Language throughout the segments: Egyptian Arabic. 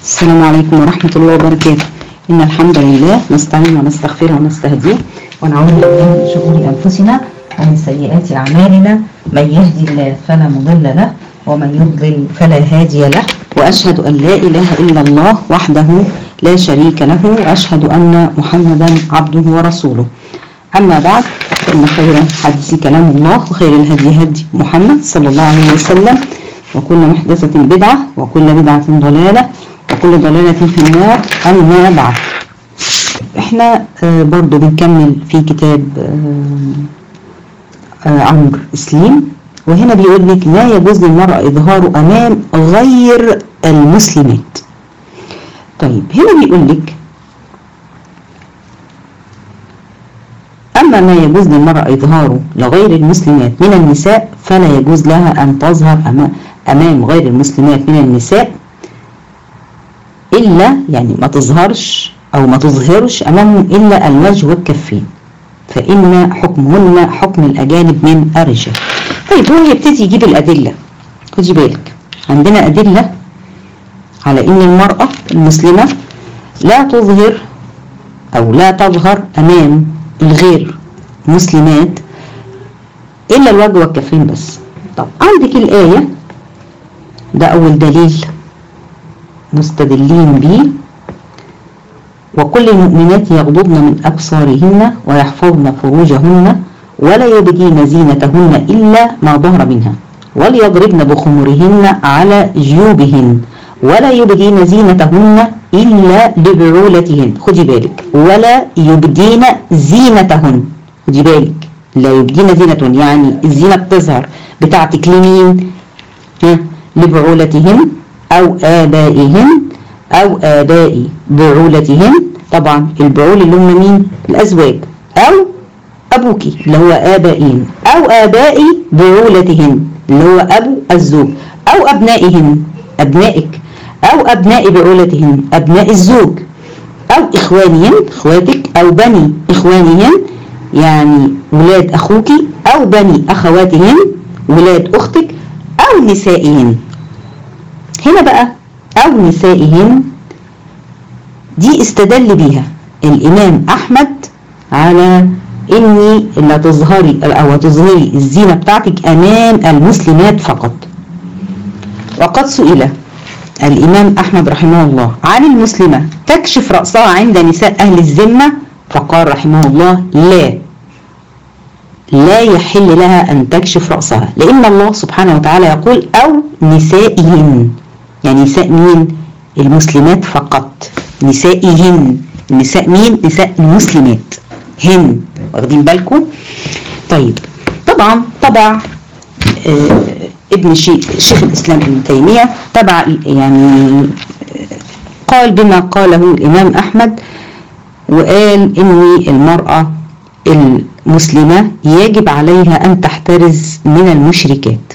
السلام عليكم ورحمة الله وبركاته إن الحمد لله نستعين ونستغفره ونستهديه ونعوذ بالله من شرور أنفسنا ومن سيئات أعمالنا من يهدي الله فلا مضل له ومن يضلل فلا هادي له وأشهد أن لا إله إلا الله وحده لا شريك له وأشهد أن محمدا عبده ورسوله أما بعد فإن خير الحديث كلام الله وخير الهدي هدي محمد صلى الله عليه وسلم وكل محدثة بدعة وكل بدعة ضلالة وكل ضلالة في النار أما بعد احنا آه، برضو بنكمل في كتاب آه، آه، عمرو سليم وهنا بيقول لك لا يجوز للمرأة إظهار أمام غير المسلمات طيب هنا بيقول لك أما ما يجوز للمرأة إظهاره لغير المسلمات من النساء فلا يجوز لها أن تظهر أما- أمام غير المسلمات من النساء إلا يعني ما تظهرش أو ما تظهرش أمامهم إلا الوجه والكفين فإن حكمهن حكم الأجانب من الرجال طيب هو يبتدي يجيب الأدلة خدي بالك عندنا أدلة على إن المرأة المسلمة لا تظهر أو لا تظهر أمام الغير مسلمات إلا الوجه والكفين بس طب عندك الآية ده أول دليل مستدلين به وكل المؤمنات يغضضن من أبصارهن ويحفظن فروجهن ولا يبدين زينتهن إلا ما ظهر منها وليضربن بخمرهن على جيوبهن ولا يبدين زينتهن إلا لبعولتهن خدي بالك ولا يبدين زينتهن خدي بالك لا يبدين زينتهن يعني الزينة بتظهر بتاعتك لمين ها لبعولتهن أو آبائهن أو آباء بعولتهن طبعا البعول اللي هم مين الأزواج أو أبوكي اللي هو آبائهن أو آباء بعولتهن اللي هو أبو الزوج أو أبنائهن أبنائك أو أبناء بعولتهن أبناء الزوج أو إخوانهن إخواتك أو بني إخوانهن يعني ولاد أخوك أو بني أخواتهن ولاد أختك أو نسائهن هنا بقى أو نسائهن دي استدل بيها الإمام أحمد على إني لا تظهري أو تظهري الزينة بتاعتك أمام المسلمات فقط وقد سئل الإمام أحمد رحمه الله عن المسلمة تكشف رأسها عند نساء أهل الذمة فقال رحمه الله لا لا يحل لها أن تكشف رأسها لأن الله سبحانه وتعالى يقول أو نسائهن يعني نساء مين المسلمات فقط نسائهن نساء مين نساء المسلمات هن واخدين بالكم طيب طبعا طبع آه ابن شي- شيخ الإسلام ابن تيمية تبع يعني آه، قال بما قاله الإمام أحمد وقال إن المرأة المسلمة يجب عليها أن تحترز من المشركات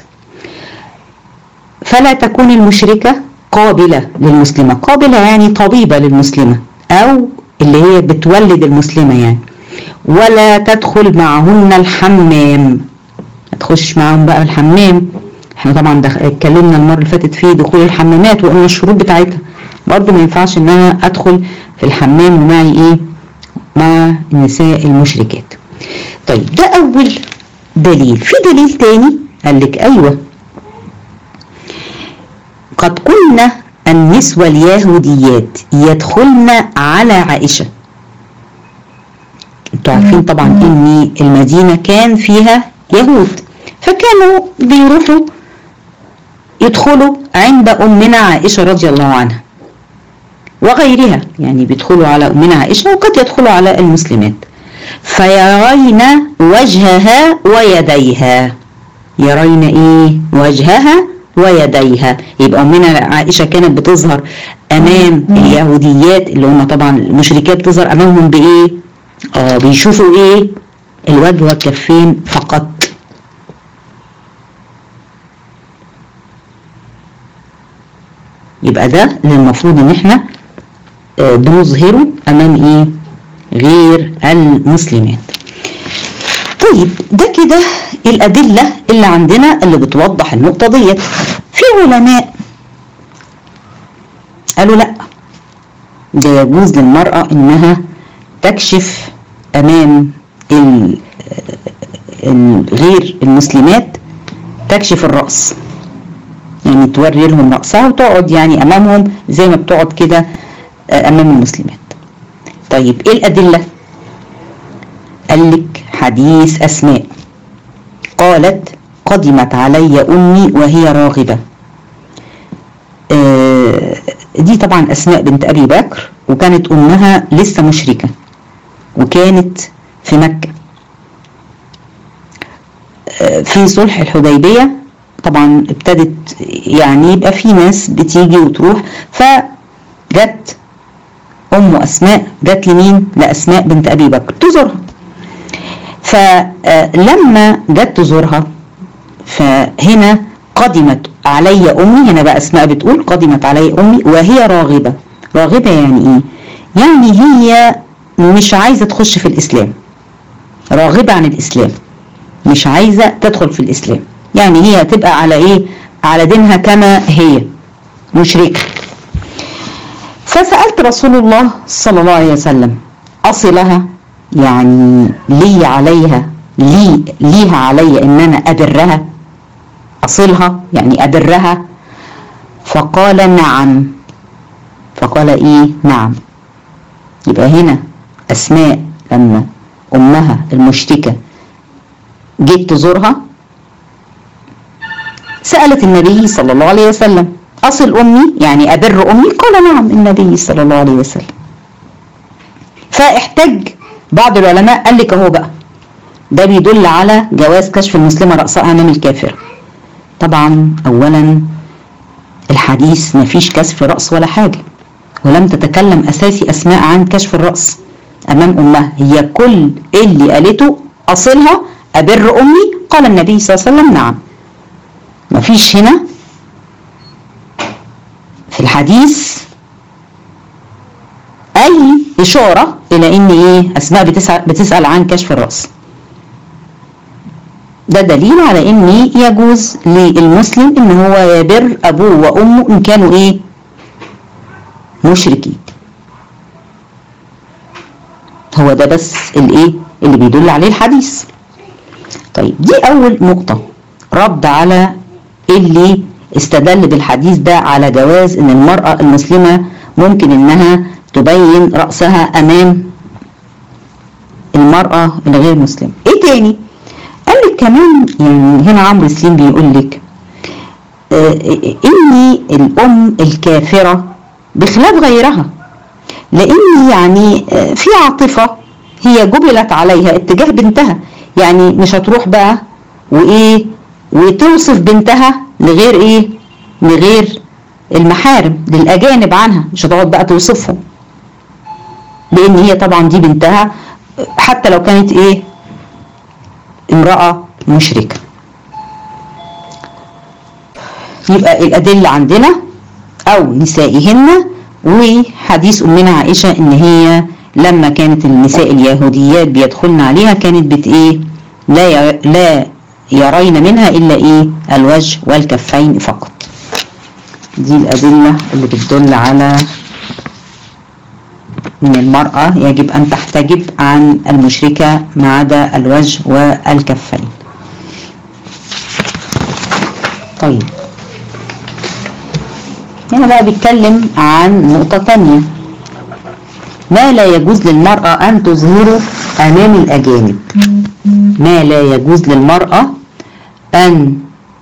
فلا تكون المشركة قابلة للمسلمة قابلة يعني طبيبة للمسلمة أو اللي هي بتولد المسلمة يعني ولا تدخل معهن الحمام ما تخش معاهم بقى الحمام احنا طبعا دخ... اتكلمنا المرة اللي فاتت في دخول الحمامات وقلنا الشروط بتاعتها برضه ما ينفعش ان انا ادخل في الحمام ومعي ايه مع النساء المشركات طيب ده اول دليل في دليل تاني قال لك ايوه قد كنا النسوة اليهوديات يدخلن على عائشة انتوا عارفين طبعا ان المدينة كان فيها يهود فكانوا بيروحوا يدخلوا عند أمنا عائشة رضي الله عنها وغيرها يعني بيدخلوا على أمنا عائشة وقد يدخلوا على المسلمات فيرين وجهها ويديها يرين ايه وجهها ويديها يبقى أمنا عائشة كانت بتظهر أمام اليهوديات اللي هم طبعا المشركات بتظهر أمامهم بإيه اه بيشوفوا إيه الوجه والكفين فقط يبقى ده اللي المفروض ان احنا آه، بنظهره امام ايه غير المسلمات طيب ده كده الادله اللي عندنا اللي بتوضح النقطه ديت في علماء قالوا لا ده يجوز للمرأة انها تكشف امام ال- ال- غير المسلمات تكشف الرأس يعني توري لهم رأسها وتقعد يعني امامهم زي ما بتقعد كده آه، امام المسلمات طيب ايه الادلة قال لك حديث اسماء قالت قدمت علي امي وهي راغبة آه، دي طبعا اسماء بنت ابي بكر وكانت امها لسه مشركة وكانت في مكة آه، في صلح الحديبية طبعا ابتدت يعني يبقى في ناس بتيجي وتروح فجت ام اسماء جت لمين لاسماء بنت ابي بكر تزورها فلما جت تزورها فهنا قدمت علي امي هنا بقى اسماء بتقول قدمت علي امي وهي راغبه راغبه يعني ايه يعني هي مش عايزه تخش في الاسلام راغبه عن الاسلام مش عايزه تدخل في الاسلام يعني هي تبقى على ايه على دينها كما هي مشركه فسالت رسول الله صلى الله عليه وسلم اصلها يعني لي عليها لي ليها علي ان انا ابرها اصلها يعني ابرها فقال نعم فقال ايه نعم يبقى هنا اسماء لما امها المشتكه جيت تزورها سالت النبي صلى الله عليه وسلم اصل امي يعني ابر امي قال نعم النبي صلى الله عليه وسلم فاحتج بعض العلماء قال لك اهو بقى ده بيدل على جواز كشف المسلمه راسها امام الكافر طبعا اولا الحديث ما فيش كشف راس ولا حاجه ولم تتكلم اساسي اسماء عن كشف الراس امام امها هي كل اللي قالته اصلها ابر امي قال النبي صلى الله عليه وسلم نعم ما فيش هنا في الحديث اي اشاره الى ان ايه اسماء بتسال, بتسأل عن كشف الراس ده دليل على ان يجوز للمسلم ان هو يبر ابوه وامه ان كانوا ايه مشركين هو ده بس الايه اللي بيدل عليه الحديث طيب دي اول نقطه رد على اللي استدل بالحديث ده على جواز ان المراه المسلمه ممكن انها تبين راسها امام المراه الغير مسلمه ايه تاني قال لك كمان يعني هنا عمرو سليم بيقول لك آه ان الام الكافره بخلاف غيرها لان يعني آه في عاطفه هي جبلت عليها اتجاه بنتها يعني مش هتروح بقى وايه وتوصف بنتها لغير ايه لغير المحارم للاجانب عنها مش هتقعد بقى توصفهم لان هي طبعا دي بنتها حتى لو كانت ايه امرأة مشركة يبقى الأدلة عندنا أو نسائهن وحديث أمنا عائشة إن هي لما كانت النساء اليهوديات بيدخلن عليها كانت بت إيه لا لا يرين منها إلا إيه الوجه والكفين فقط دي الأدلة اللي بتدل على ان المرأة يجب ان تحتجب عن المشركة ما عدا الوجه والكفين طيب هنا بقى بيتكلم عن نقطة تانية ما لا يجوز للمرأة ان تظهره امام الاجانب ما لا يجوز للمرأة ان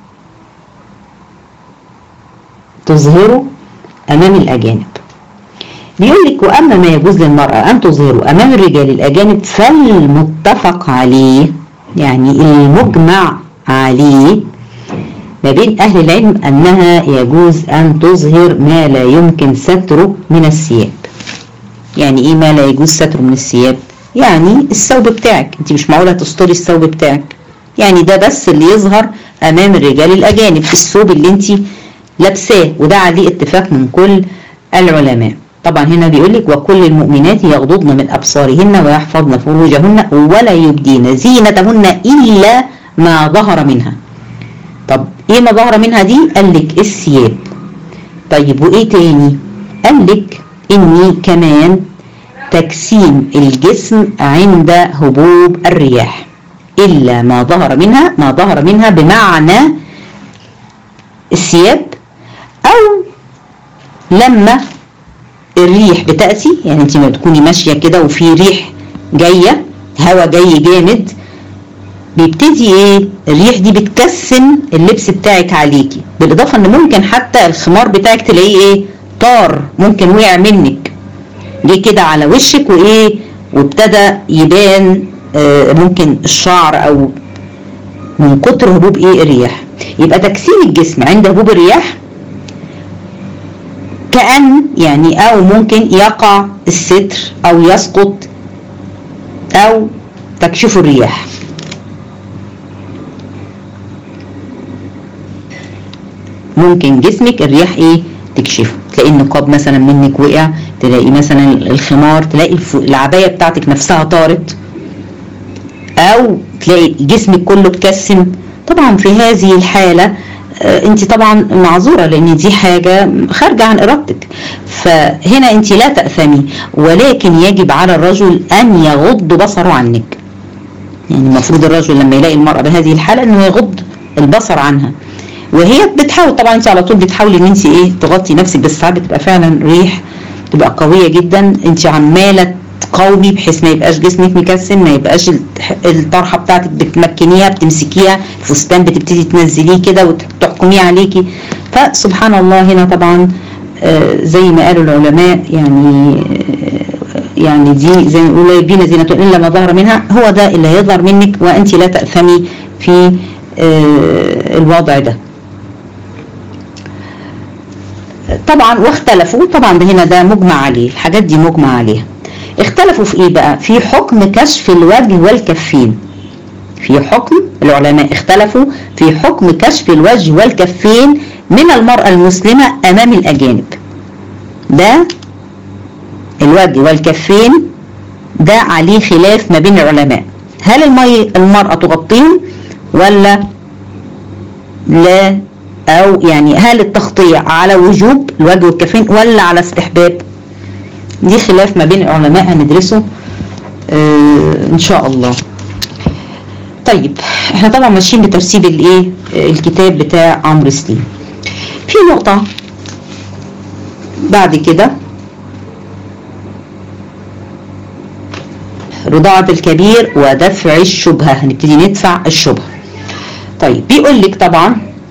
تظهره امام الاجانب بيقول لك واما ما يجوز للمراه ان تظهره امام الرجال الاجانب فالمتفق عليه يعني المجمع عليه ما بين اهل العلم انها يجوز ان تظهر ما لا يمكن ستره من الثياب يعني ايه ما لا يجوز ستره من الثياب يعني الثوب بتاعك انت مش معقوله تستري الثوب بتاعك يعني ده بس اللي يظهر امام الرجال الاجانب في الثوب اللي انت لابساه وده عليه اتفاق من كل العلماء طبعا هنا بيقول لك وكل المؤمنات يغضضن من ابصارهن ويحفظن فروجهن ولا يبدين زينتهن الا ما ظهر منها طب ايه ما ظهر منها دي قال لك الثياب طيب وايه تاني قال لك اني كمان تجسيم الجسم عند هبوب الرياح الا ما ظهر منها ما ظهر منها بمعنى الثياب او لما الريح بتأتي يعني انت ما تكوني ماشية كده وفي ريح جاية هوا جاي جامد بيبتدي ايه الريح دي بتكسم اللبس بتاعك عليكي بالاضافة ان ممكن حتى الخمار بتاعك تلاقيه ايه طار ممكن وقع منك جه كده على وشك وايه وابتدى يبان آه ممكن الشعر او من كتر هبوب ايه الرياح يبقى تكسير الجسم عند هبوب الرياح كأن يعني أو ممكن يقع الستر أو يسقط أو تكشف الرياح ممكن جسمك الرياح ايه تكشفه تلاقي النقاب مثلا منك وقع تلاقي مثلا الخمار تلاقي العباية بتاعتك نفسها طارت او تلاقي جسمك كله اتكسم طبعا في هذه الحالة انت طبعا معذوره لان دي حاجه خارجه عن ارادتك فهنا انت لا تاثمي ولكن يجب على الرجل ان يغض بصره عنك يعني المفروض الرجل لما يلاقي المراه بهذه الحاله انه يغض البصر عنها وهي بتحاول طبعا انت على طول بتحاولي ان انت ايه تغطي نفسك بس ساعات بتبقى فعلا ريح تبقى قويه جدا انت عماله تقاومي بحيث ما يبقاش جسمك مكسم ما يبقاش الطرحه بتاعتك بتمكنيها بتمسكيها الفستان بتبتدي تنزليه كده وتحكميه عليكي فسبحان الله هنا طبعا زي ما قالوا العلماء يعني يعني دي زي ما نقول يبين زينة الا ما ظهر منها هو ده اللي هيظهر منك وانت لا تأثمي في الوضع ده طبعا واختلفوا طبعا ده هنا ده مجمع عليه الحاجات دي مجمع عليها اختلفوا في ايه بقى في حكم كشف الوجه والكفين في حكم العلماء اختلفوا في حكم كشف الوجه والكفين من المرأة المسلمة امام الاجانب ده الوجه والكفين ده عليه خلاف ما بين العلماء هل المي المرأة تغطيهم ولا لا او يعني هل التغطية على وجوب الوجه والكفين ولا على استحباب دي خلاف ما بين العلماء هندرسه آه ان شاء الله طيب احنا طبعا ماشيين بترتيب الايه الكتاب بتاع عمرو سليم في نقطة بعد كده رضاعة الكبير ودفع الشبهة هنبتدي ندفع الشبهة طيب بيقول لك طبعا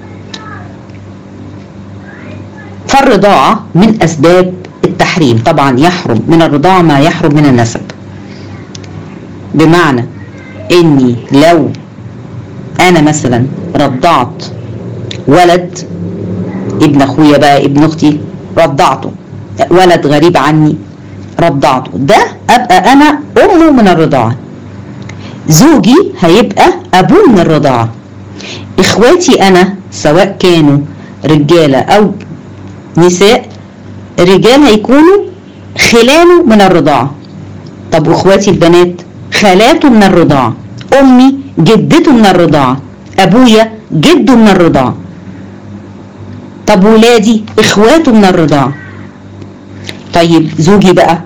فالرضاعة من أسباب التحريم طبعا يحرم من الرضاعة ما يحرم من النسب بمعنى اني لو انا مثلا رضعت ولد ابن اخويا بقى ابن اختي رضعته ولد غريب عني رضعته ده ابقى انا امه من الرضاعة زوجي هيبقى ابوه من الرضاعة اخواتي انا سواء كانوا رجالة او نساء الرجال هيكونوا خلاله من الرضاعة طب واخواتي البنات خالاته من الرضاعة امي جدته من الرضاعة ابويا جده من الرضاعة طب ولادي اخواته من الرضاعة طيب زوجي بقى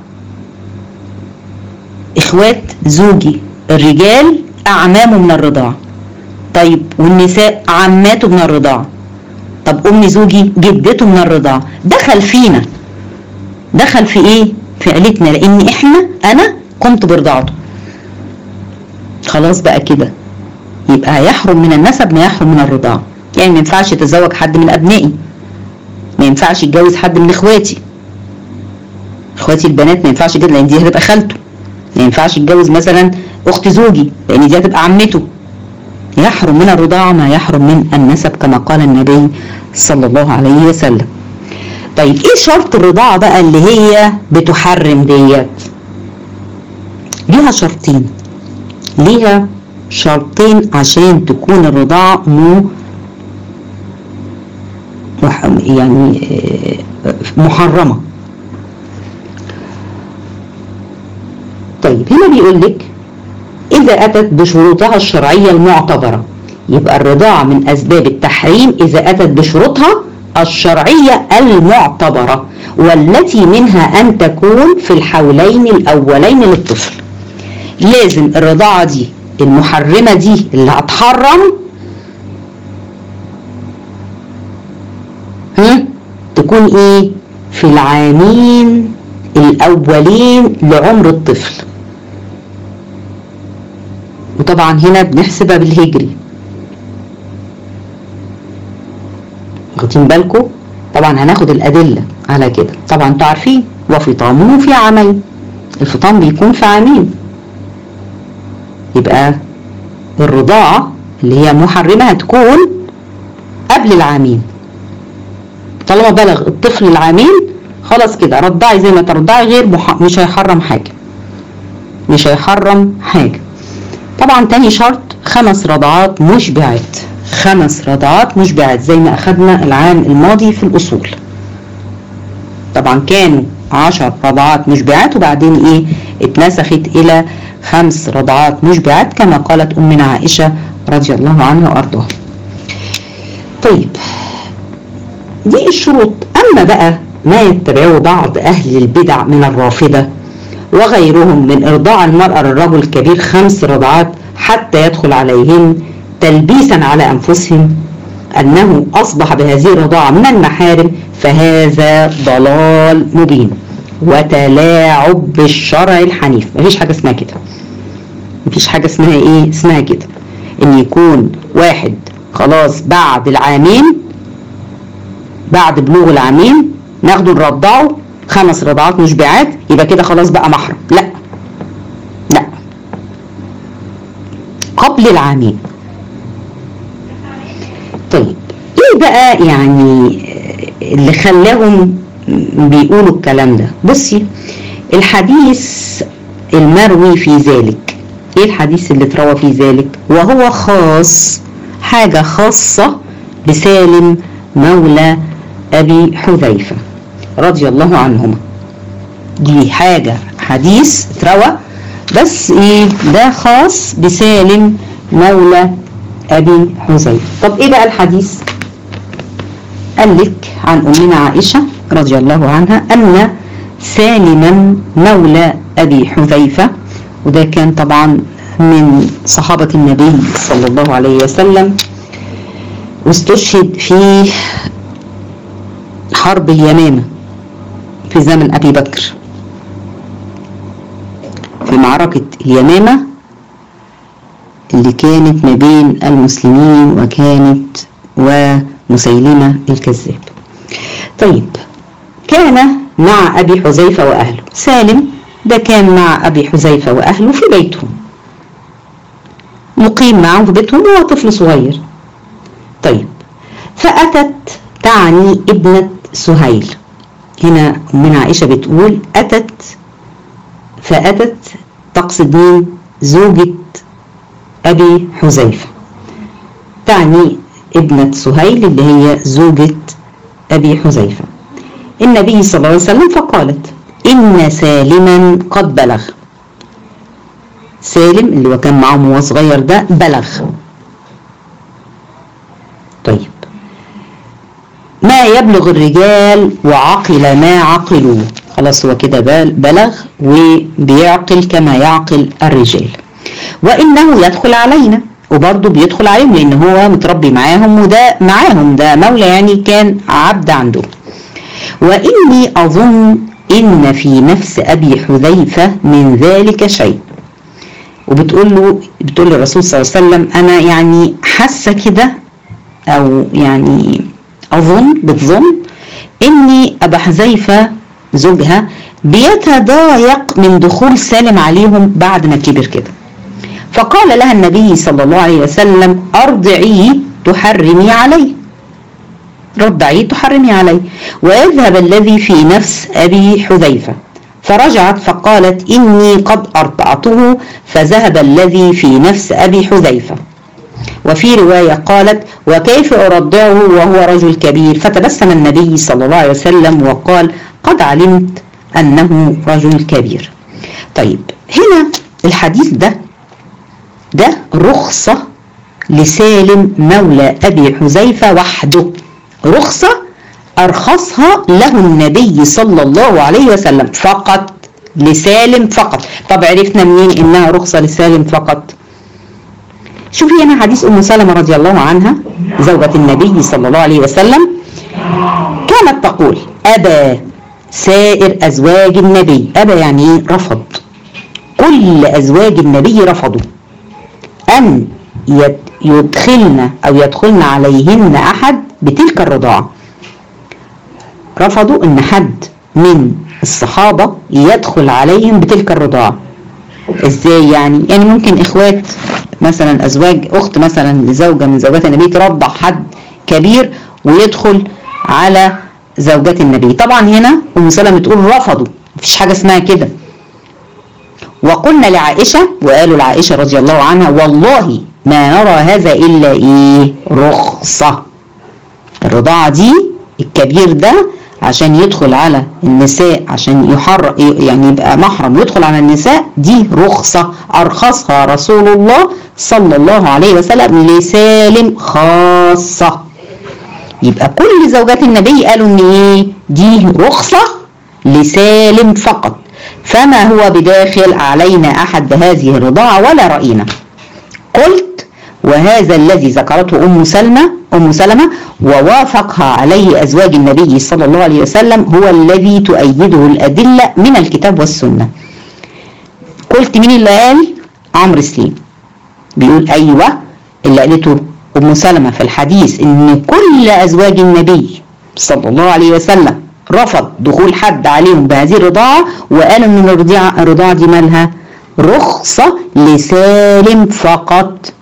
اخوات زوجي الرجال اعمامه من الرضاعة طيب والنساء عماته من الرضاعة طب ام زوجي جدته من الرضاعة دخل فينا دخل في ايه في عيلتنا لان احنا انا قمت برضاعته خلاص بقى كده يبقى هيحرم من النسب ما يحرم من الرضاعة يعني ما ينفعش يتزوج حد من ابنائي ما ينفعش يتجوز حد من اخواتي اخواتي البنات ما ينفعش كده لان دي هتبقى خالته ما ينفعش يتجوز مثلا اخت زوجي لان دي هتبقى عمته يحرم من الرضاعة ما يحرم من النسب كما قال النبي صلى الله عليه وسلم طيب ايه شرط الرضاعة بقى اللي هي بتحرم ديت ليها شرطين ليها شرطين عشان تكون الرضاعة مو يعني محرمة طيب هنا بيقول لك إذا أتت بشروطها الشرعية المعتبرة يبقى الرضاعة من أسباب التحريم إذا أتت بشروطها الشرعية المعتبرة والتي منها أن تكون في الحولين الأولين للطفل لازم الرضاعة دي المحرمة دي اللي هتحرم هم؟ تكون ايه في العامين الاولين لعمر الطفل وطبعا هنا بنحسبها بالهجري واخدين بالكم طبعا هناخد الادله على كده طبعا انتوا عارفين وفطامه في عامين الفطام بيكون في عامين يبقى الرضاعه اللي هي محرمه هتكون قبل العامين طالما بلغ الطفل العامين خلاص كده رضعي زي ما ترضعي غير مح... مش هيحرم حاجه مش هيحرم حاجه طبعا تاني شرط خمس رضعات مشبعات خمس رضعات مشبعات زي ما أخدنا العام الماضي في الأصول طبعا كانوا عشر رضعات مشبعات وبعدين إيه اتنسخت إلى خمس رضعات مشبعات كما قالت أمنا عائشة رضي الله عنها وأرضاها طيب دي الشروط أما بقى ما يتبعه بعض أهل البدع من الرافضة وغيرهم من إرضاع المرأة للرجل الكبير خمس رضعات حتى يدخل عليهن تلبيسا على أنفسهم أنه أصبح بهذه الرضاعة من المحارم فهذا ضلال مبين وتلاعب بالشرع الحنيف مفيش حاجة اسمها كده مفيش حاجة اسمها ايه اسمها كده ان يكون واحد خلاص بعد العامين بعد بلوغ العامين ناخده نرضعه خمس رضعات مشبعات يبقى كده خلاص بقى محرم لا لا قبل العامين طيب ايه بقى يعني اللي خلاهم بيقولوا الكلام ده بصي الحديث المروي في ذلك ايه الحديث اللي اتروى في ذلك وهو خاص حاجة خاصة بسالم مولى ابي حذيفة رضي الله عنهما دي حاجة حديث اتروى بس ايه ده خاص بسالم مولى ابي حذيفة طب ايه بقى الحديث قال لك عن امنا عائشة رضي الله عنها ان سالما مولى ابي حذيفة وده كان طبعا من صحابة النبي صلى الله عليه وسلم واستشهد في حرب اليمامة في زمن أبي بكر في معركة اليمامة اللي كانت ما بين المسلمين وكانت ومسيلمة الكذاب طيب كان مع أبي حذيفة وأهله سالم ده كان مع أبي حذيفة وأهله في بيتهم مقيم معهم في بيتهم وهو طفل صغير طيب فأتت تعني ابنة سهيل هنا من عائشة بتقول أتت فأتت تقصد مين زوجة أبي حذيفة تعني ابنة سهيل اللي هي زوجة أبي حذيفة النبي صلى الله عليه وسلم فقالت إن سالما قد بلغ سالم اللي هو كان معاهم وهو صغير ده بلغ طيب ما يبلغ الرجال وعقل ما عقلوا خلاص هو كده بلغ وبيعقل كما يعقل الرجال وإنه يدخل علينا وبرضه بيدخل عليهم لأن هو متربي معاهم وده معاهم ده مولى يعني كان عبد عنده وإني أظن إن في نفس أبي حذيفة من ذلك شيء وبتقول له بتقول للرسول صلى الله عليه وسلم أنا يعني حاسة كده أو يعني أظن بتظن إن أبا حذيفة زوجها بيتضايق من دخول سالم عليهم بعد ما كبر كده فقال لها النبي صلى الله عليه وسلم أرضعيه تحرمي عليه رضعيه تحرمي عليه ويذهب الذي في نفس أبي حذيفة فرجعت فقالت إني قد أرضعته فذهب الذي في نفس أبي حذيفة وفي رواية قالت وكيف أرضعه وهو رجل كبير فتبسم النبي صلى الله عليه وسلم وقال قد علمت أنه رجل كبير طيب هنا الحديث ده ده رخصة لسالم مولى أبي حذيفة وحده رخصة أرخصها له النبي صلى الله عليه وسلم فقط لسالم فقط طب عرفنا منين إنها رخصة لسالم فقط شوفي هنا حديث أم سلمة رضي الله عنها زوجة النبي صلى الله عليه وسلم كانت تقول أبى سائر أزواج النبي أبى يعني إيه؟ رفض كل أزواج النبي رفضوا أن يدخلن أو يدخلن عليهن أحد بتلك الرضاعة رفضوا أن حد من الصحابة يدخل عليهم بتلك الرضاعة ازاي يعني يعني ممكن اخوات مثلا ازواج اخت مثلا زوجة من زوجات النبي ترضع حد كبير ويدخل على زوجات النبي طبعا هنا ام سلمة تقول رفضوا مفيش حاجة اسمها كده وقلنا لعائشة وقالوا لعائشة رضي الله عنها والله ما نرى هذا إلا إيه رخصة الرضاعة دي الكبير ده عشان يدخل على النساء عشان يحر يعني يبقى محرم يدخل على النساء دي رخصة أرخصها رسول الله صلى الله عليه وسلم لسالم خاصة يبقى كل زوجات النبي قالوا ان ايه دي رخصة لسالم فقط فما هو بداخل علينا أحد بهذه الرضاعة ولا رأينا قلت وهذا الذي ذكرته أم سلمة أم سلمة ووافقها عليه أزواج النبي صلى الله عليه وسلم هو الذي تؤيده الأدلة من الكتاب والسنة قلت مين اللي قال عمرو سليم بيقول أيوة اللي قالته أم سلمة في الحديث إن كل أزواج النبي صلى الله عليه وسلم رفض دخول حد عليهم بهذه الرضاعة وقال ان الرضاعة الرضاعة دي مالها رخصة لسالم فقط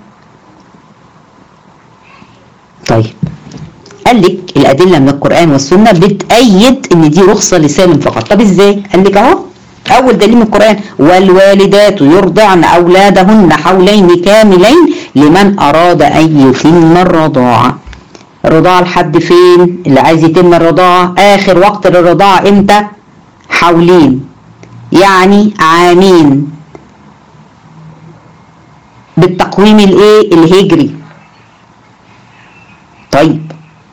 طيب قال لك الأدلة من القرآن والسنة بتأيد ان دي رخصة لسالم فقط طب ازاي قال لك اهو أول دليل من القرآن والوالدات يرضعن أولادهن حولين كاملين لمن أراد أن يتم الرضاعة الرضاعة لحد فين اللي عايز يتم الرضاعة آخر وقت للرضاعة إمتى حولين يعني عامين بالتقويم الايه الهجري طيب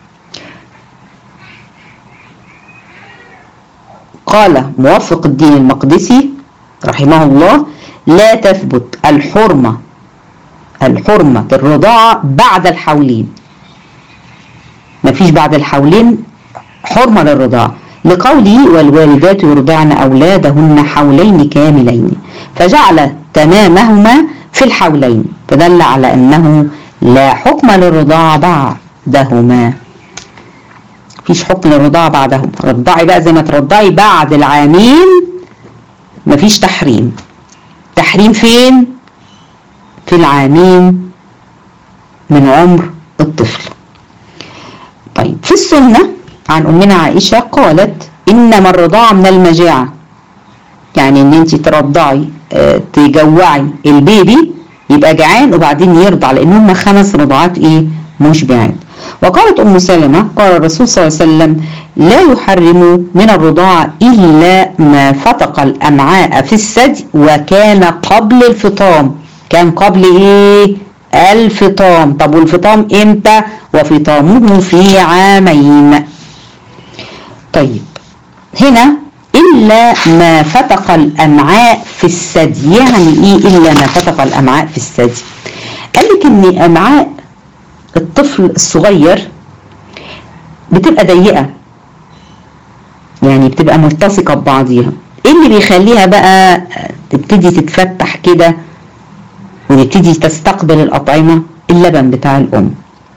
قال موفق الدين المقدسي رحمه الله لا تثبت الحرمة الحرمة الرضاعة بعد الحولين مفيش بعد الحولين حرمة للرضاعة لقوله والوالدات يرضعن أولادهن حولين كاملين فجعل تمامهما في الحولين فدل على أنه لا حكم للرضاعة بعدهما مفيش حكم للرضاعة بعدهم رضعي بقى زي ما ترضعي بعد العامين مفيش تحريم تحريم فين في العامين من عمر الطفل طيب في السنة عن أمنا عائشة قالت إنما الرضاعة من المجاعة يعني إن أنت ترضعي اه تجوعي البيبي يبقى جعان وبعدين يرضع لأن هم خمس رضعات إيه مشبعات وقالت أم سلمة قال الرسول صلى الله عليه وسلم لا يحرم من الرضاعة إلا ما فتق الأمعاء في الثدي وكان قبل الفطام كان قبل إيه الفطام طب والفطام امتى وفطامه في عامين طيب هنا إلا ما فتق الأمعاء في الثدي يعني إيه إلا ما فتق الأمعاء في الثدي قال لك إن أمعاء الطفل الصغير بتبقى ضيقة يعني بتبقى ملتصقة ببعضيها ايه اللي بيخليها بقى تبتدي تتفتح كده وتبتدي تستقبل الأطعمة اللبن بتاع الأم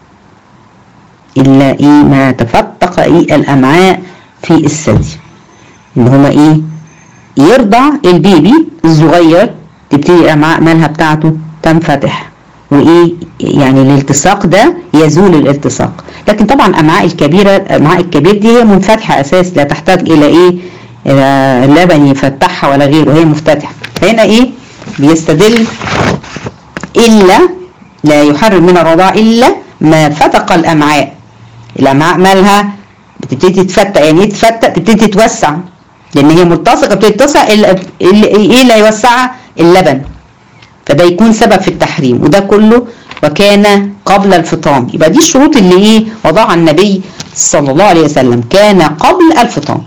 إلا إيه ما تفتق إيه الأمعاء في الثدي إن هما إيه يرضع البيبي الصغير تبتدي الأمعاء مالها بتاعته تنفتح وايه يعني الالتصاق ده يزول الالتصاق لكن طبعا امعاء الكبيره الامعاء الكبير دي هي منفتحه اساس لا تحتاج الى ايه الى اللبن يفتحها ولا غيره هي مفتتحه هنا ايه بيستدل الا لا يحرم من الرضاع الا ما فتق الامعاء الامعاء مالها بتبتدي تتفتح يعني ايه تتفتح تبتدي تتوسع لان هي ملتصقه بتبتدي تتوسع ايه اللي هيوسعها اللبن فده يكون سبب في التحريم وده كله وكان قبل الفطام يبقى دي الشروط اللي ايه وضعها النبي صلى الله عليه وسلم كان قبل الفطام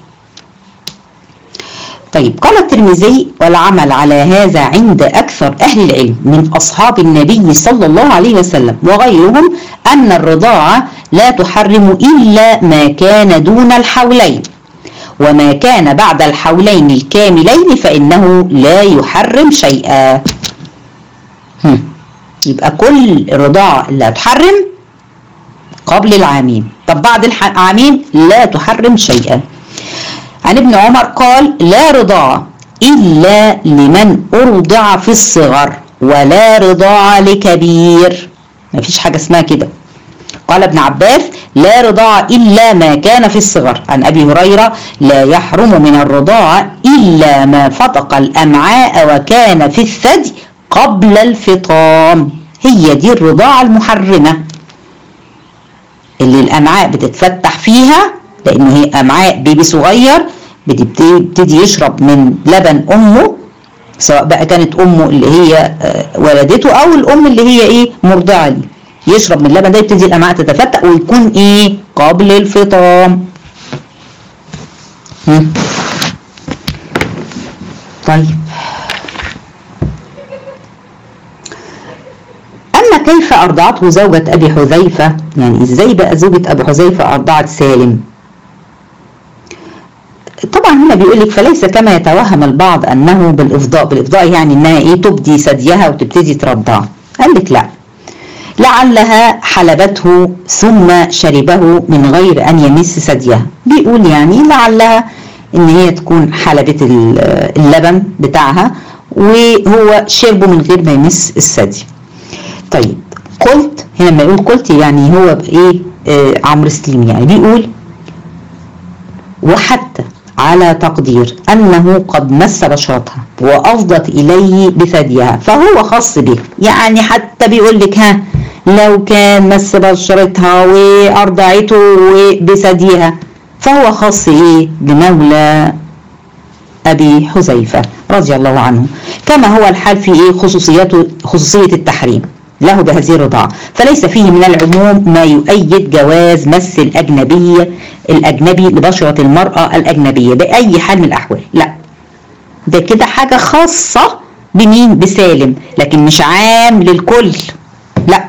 طيب قال الترمذي والعمل على هذا عند أكثر أهل العلم من أصحاب النبي صلى الله عليه وسلم وغيرهم أن الرضاعة لا تحرم إلا ما كان دون الحولين وما كان بعد الحولين الكاملين فإنه لا يحرم شيئا هم. يبقى كل رضاعة لا تحرم قبل العامين طب بعد العامين لا تحرم شيئا عن ابن عمر قال لا رضاعة إلا لمن أرضع في الصغر ولا رضاعة لكبير ما فيش حاجة اسمها كده قال ابن عباس لا رضاعة إلا ما كان في الصغر عن أبي هريرة لا يحرم من الرضاعة إلا ما فتق الأمعاء وكان في الثدي قبل الفطام هي دي الرضاعة المحرمة اللي الأمعاء بتتفتح فيها لأنه هي أمعاء بيبي صغير بتبتدي يشرب من لبن أمه سواء بقى كانت أمه اللي هي ولدته أو الأم اللي هي إيه مرضعة ليه يشرب من اللبن ده يبتدي الأمعاء تتفتح ويكون إيه قبل الفطام طيب أما كيف أرضعته زوجة أبي حذيفة يعني إزاي بقى زوجة أبي حذيفة أرضعت سالم طبعا هنا بيقول لك فليس كما يتوهم البعض أنه بالإفضاء بالإفضاء يعني أنها إيه تبدي ثديها وتبتدي ترضع قال لك لا لعلها حلبته ثم شربه من غير أن يمس ثديها بيقول يعني لعلها ان هي تكون حلبت اللبن بتاعها وهو شربه من غير ما يمس الثدي طيب قلت هنا لما يقول قلت يعني هو بايه آه عمرو سليم يعني بيقول وحتى على تقدير انه قد مس بشرتها وافضت اليه بثديها فهو خاص به يعني حتى بيقول لك ها لو كان مس بشرتها وارضعته بثديها فهو خاص ايه بمولى ابي حذيفه رضي الله عنه كما هو الحال في ايه خصوصيته خصوصيه التحريم له بهذه الرضاعة فليس فيه من العموم ما يؤيد جواز مس الأجنبي الأجنبي لبشرة المرأة الأجنبية بأي حال من الأحوال لا ده كده حاجة خاصة بمين بسالم لكن مش عام للكل لا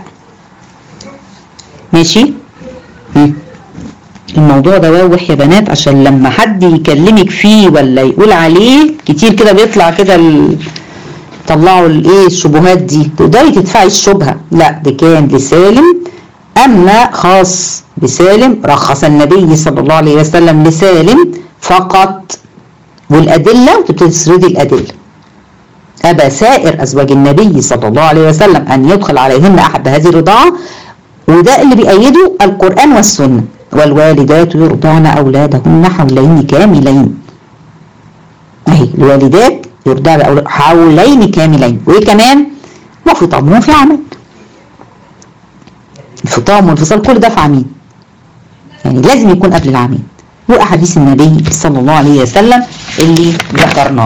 ماشي مم. الموضوع ده واضح يا بنات عشان لما حد يكلمك فيه ولا يقول عليه كتير كده بيطلع كده ال... طلعوا الايه الشبهات دي تقدري تدفعي الشبهه لا ده كان لسالم اما خاص بسالم رخص النبي صلى الله عليه وسلم لسالم فقط والادله وتبتدي تسردي الادله ابى سائر ازواج النبي صلى الله عليه وسلم ان يدخل عليهن احد بهذه الرضاعه وده اللي بيأيده القرآن والسنة والوالدات يرضعن أولادهن حولين كاملين أهي الوالدات يرضعن حولين كاملين وإيه كمان وفطام وفي عمل الفطام والانفصال كل ده في عامين يعني لازم يكون قبل العامين وأحاديث النبي صلى الله عليه وسلم اللي ذكرناه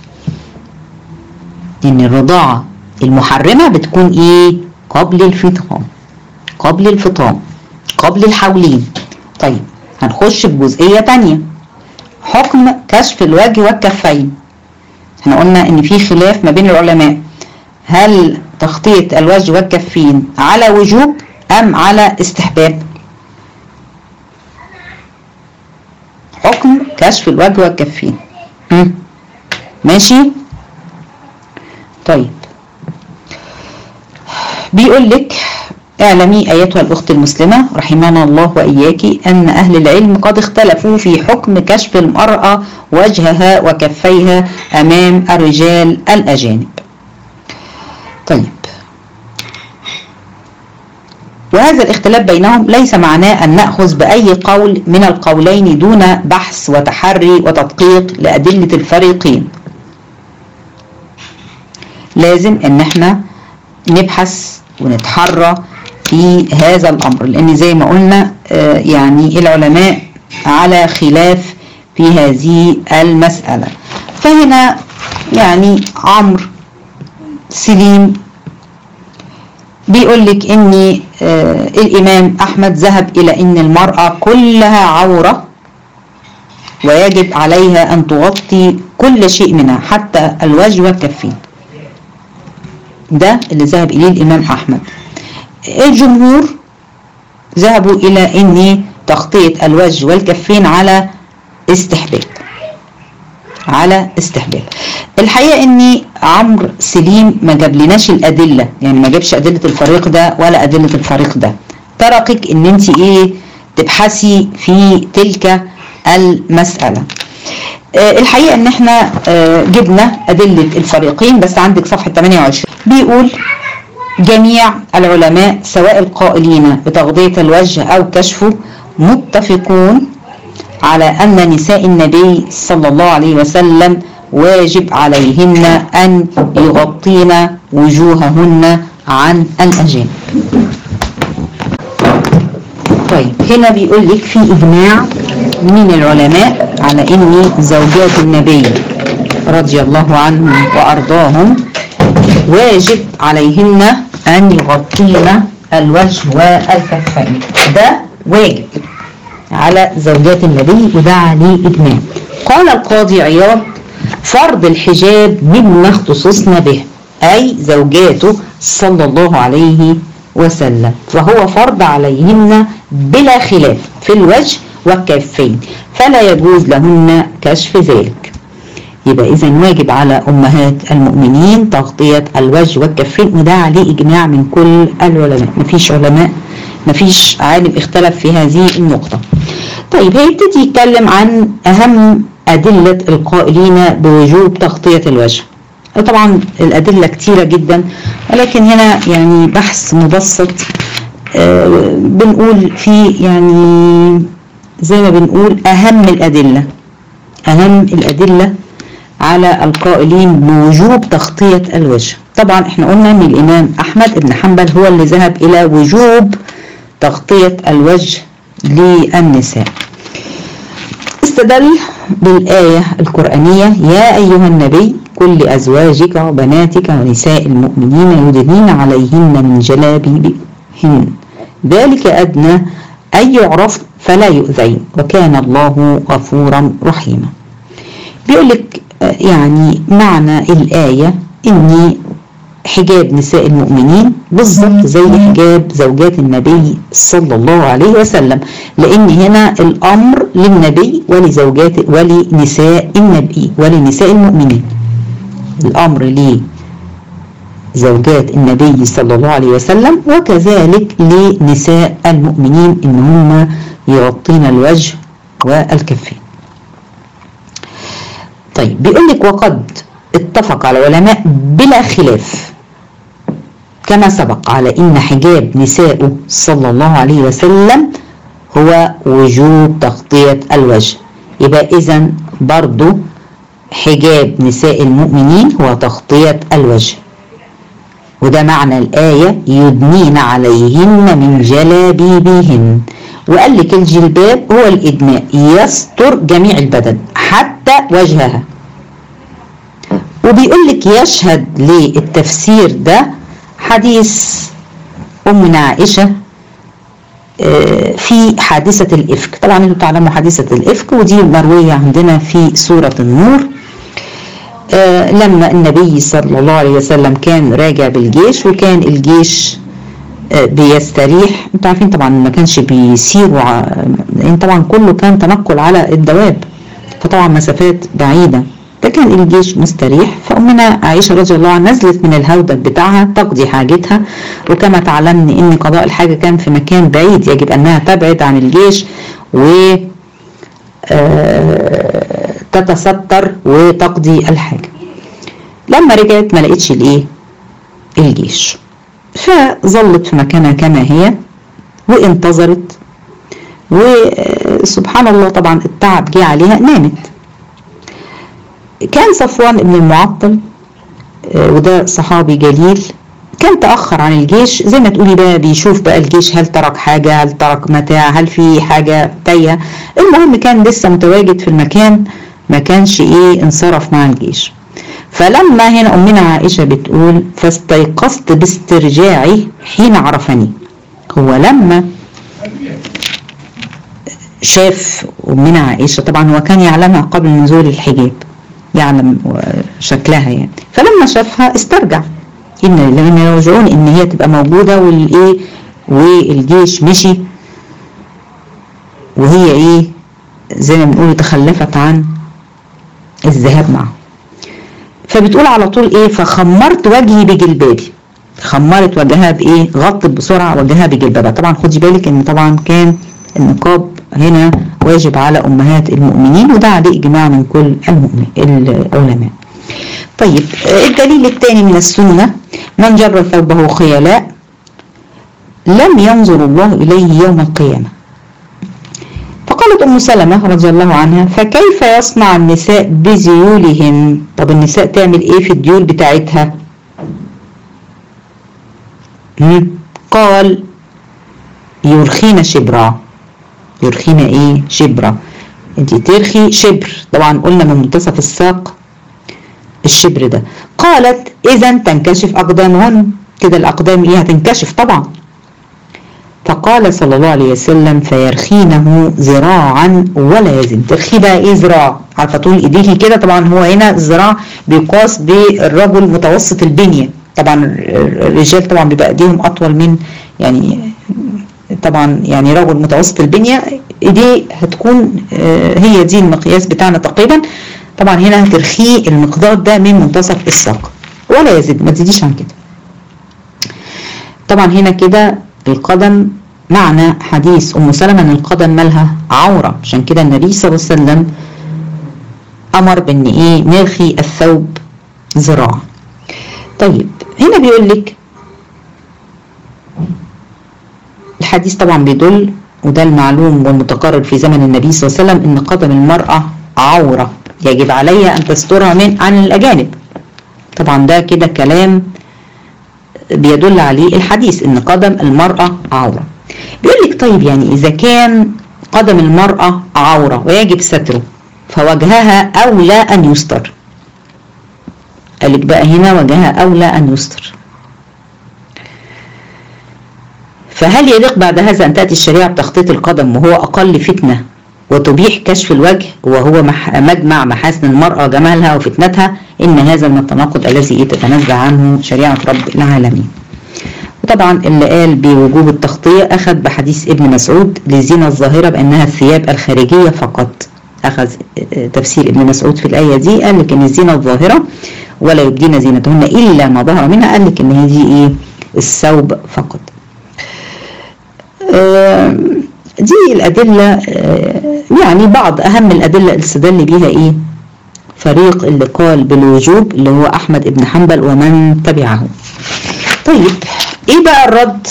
إن الرضاعة المحرمة بتكون إيه قبل الفطام قبل الفطام قبل الحولين طيب هنخش بجزئية تانية حكم كشف الوجه والكفين احنا قلنا ان في خلاف ما بين العلماء هل تغطية الوجه والكفين على وجوب ام على استحباب حكم كشف الوجه والكفين ماشي طيب بيقول لك اعلمي أيتها الأخت المسلمة رحمنا الله وإياك أن أهل العلم قد اختلفوا في حكم كشف المرأة وجهها وكفيها أمام الرجال الأجانب طيب وهذا الاختلاف بينهم ليس معناه أن نأخذ بأي قول من القولين دون بحث وتحري وتدقيق لأدلة الفريقين لازم ان احنا نبحث ونتحرى في هذا الأمر لأن زي ما قلنا يعني العلماء على خلاف في هذه المسألة فهنا يعني عمرو سليم بيقول لك ان آه الامام احمد ذهب الى ان المرأة كلها عورة ويجب عليها ان تغطي كل شيء منها حتى الوجه والكفين ده اللي ذهب اليه الامام احمد الجمهور ذهبوا الى ان تغطية الوجه والكفين على استحباب على استحباب الحقيقة ان عمرو سليم ما جاب لناش الادلة يعني ما جابش ادلة الفريق ده ولا ادلة الفريق ده تركك ان انت ايه تبحثي في تلك المسألة آه الحقيقة ان احنا آه جبنا ادلة الفريقين بس عندك صفحة 28 بيقول جميع العلماء سواء القائلين بتغطية الوجه او كشفه متفقون على أن نساء النبي صلى الله عليه وسلم واجب عليهن أن يغطين وجوههن عن الأجانب طيب هنا بيقول لك في إجماع من العلماء على أن زوجات النبي رضي الله عنهم وأرضاهم واجب عليهن أن يغطين الوجه والكفين ده واجب على زوجات النبي وده عليه إجماع قال القاضي عياض فرض الحجاب مما اختصصنا به أي زوجاته صلى الله عليه وسلم فهو فرض عليهن بلا خلاف في الوجه والكفين فلا يجوز لهن كشف ذلك يبقى إذا واجب على أمهات المؤمنين تغطية الوجه والكفين وده عليه إجماع من كل العلماء مفيش علماء مفيش عالم اختلف في هذه النقطة طيب هيبتدي يتكلم عن أهم أدلة القائلين بوجوب تغطية الوجه طبعا الأدلة كتيرة جدا ولكن هنا يعني بحث مبسط آه بنقول فيه يعني زي ما بنقول أهم الأدلة أهم الأدلة على القائلين بوجوب تغطية الوجه طبعا احنا قلنا ان الامام احمد بن حنبل هو اللي ذهب الى وجوب تغطية الوجه للنساء استدل بالآية القرآنية يا أيها النبي كل أزواجك وبناتك ونساء المؤمنين يدنين عليهن من جلابيبهن ذلك أدنى أن يعرف فلا يؤذين وكان الله غفورا رحيما بيقول لك يعني معنى الآية إن حجاب نساء المؤمنين بالظبط زي حجاب زوجات النبي صلى الله عليه وسلم لأن هنا الأمر للنبي ولزوجات ولنساء النبي ولنساء المؤمنين الأمر لزوجات النبي صلى الله عليه وسلم وكذلك لنساء المؤمنين إن هم يغطين الوجه والكفين طيب بيقول لك وقد اتفق على العلماء بلا خلاف كما سبق على ان حجاب نسائه صلى الله عليه وسلم هو وجوب تغطية الوجه يبقى اذا برضو حجاب نساء المؤمنين هو تغطية الوجه وده معنى الآية يدنين عليهن من جلابيبهن وقال لك الجلباب هو الإدماء يستر جميع البدن حتى وجهها وبيقول لك يشهد للتفسير ده حديث أمنا عائشة في حادثة الإفك طبعا انتم تعلموا حادثة الإفك ودي مروية عندنا في سورة النور لما النبي صلى الله عليه وسلم كان راجع بالجيش وكان الجيش بيستريح انتوا عارفين طبعا ما كانش بيسير لان طبعا كله كان تنقل على الدواب فطبعا مسافات بعيده فكان الجيش مستريح فأمنا عائشة رضي الله عنها نزلت من الهودج بتاعها تقضي حاجتها وكما تعلمن ان قضاء الحاجة كان في مكان بعيد يجب انها تبعد عن الجيش و تتستر وتقضي الحاجة لما رجعت ما لقيتش الايه الجيش فظلت في مكانها كما هي وانتظرت وسبحان الله طبعا التعب جه عليها نامت كان صفوان بن المعطل وده صحابي جليل كان تأخر عن الجيش زي ما تقولي بقى بيشوف بقى الجيش هل ترك حاجة هل ترك متاع هل في حاجة تايهة المهم كان لسه متواجد في المكان ما كانش ايه انصرف مع الجيش فلما هنا أمنا عائشة بتقول فاستيقظت باسترجاعي حين عرفني هو لما شاف أمنا عائشة طبعا هو كان يعلمها قبل نزول الحجاب يعلم شكلها يعني فلما شافها استرجع إن لما يرجعون إن هي تبقى موجودة والإيه والجيش مشي وهي إيه زي ما بنقول تخلفت عن الذهاب معه فبتقول على طول ايه فخمرت وجهي بجلبابي خمرت وجهها بايه غطت بسرعه وجهها بجلبابها طبعا خدي بالك ان طبعا كان النقاب هنا واجب على امهات المؤمنين وده عليه اجماع من كل المؤمن العلماء طيب الدليل الثاني من السنه من جر ثوبه خيلاء لم ينظر الله اليه يوم القيامه فقالت ام سلمه رضي الله عنها فكيف يصنع النساء بذيولهن طب النساء تعمل ايه في الديول بتاعتها قال يرخين شبرا يرخين ايه شبرا انت ترخي شبر طبعا قلنا من منتصف الساق الشبر ده قالت اذا تنكشف اقدامهن كده الاقدام ايه هتنكشف طبعا فقال صلى الله عليه وسلم فيرخينه ذراعا ولا يزن ترخي بقى ايه ذراع عارفه طول ايديكي كده طبعا هو هنا الذراع بيقاس بالرجل متوسط البنيه طبعا الرجال طبعا بيبقى ايديهم اطول من يعني طبعا يعني رجل متوسط البنيه ايديه هتكون هي دي المقياس بتاعنا تقريبا طبعا هنا هترخيه المقدار ده من منتصف الساق ولا يزيد ما تزيديش عن كده طبعا هنا كده القدم معنى حديث ام سلمة ان القدم مالها عورة عشان كده النبي صلى الله عليه وسلم امر بان ايه نرخي الثوب ذراع طيب هنا بيقول لك الحديث طبعا بيدل وده المعلوم والمتقرر في زمن النبي صلى الله عليه وسلم ان قدم المرأة عورة يجب عليها ان تسترها من عن الاجانب طبعا ده كده كلام بيدل عليه الحديث ان قدم المرأة عورة بيقول لك طيب يعني اذا كان قدم المرأة عورة ويجب ستره فوجهها اولى ان يستر قالك بقى هنا وجهها اولى ان يستر فهل يليق بعد هذا ان تاتي الشريعه بتخطيط القدم وهو اقل فتنه وتبيح كشف الوجه وهو مجمع محاسن المرأة جمالها وفتنتها إن هذا من التناقض الذي تتنزع عنه شريعة رب العالمين وطبعا اللي قال بوجوب التغطية أخذ بحديث ابن مسعود للزينة الظاهرة بأنها الثياب الخارجية فقط أخذ تفسير ابن مسعود في الآية دي قال لك إن الزينة الظاهرة ولا يبدين زينتهن إلا ما ظهر منها قال لك إن هي دي إيه الثوب فقط آه دي الأدلة يعني بعض أهم الأدلة اللي استدل بيها إيه فريق اللي قال بالوجوب اللي هو أحمد بن حنبل ومن تبعه طيب إيه بقى الرد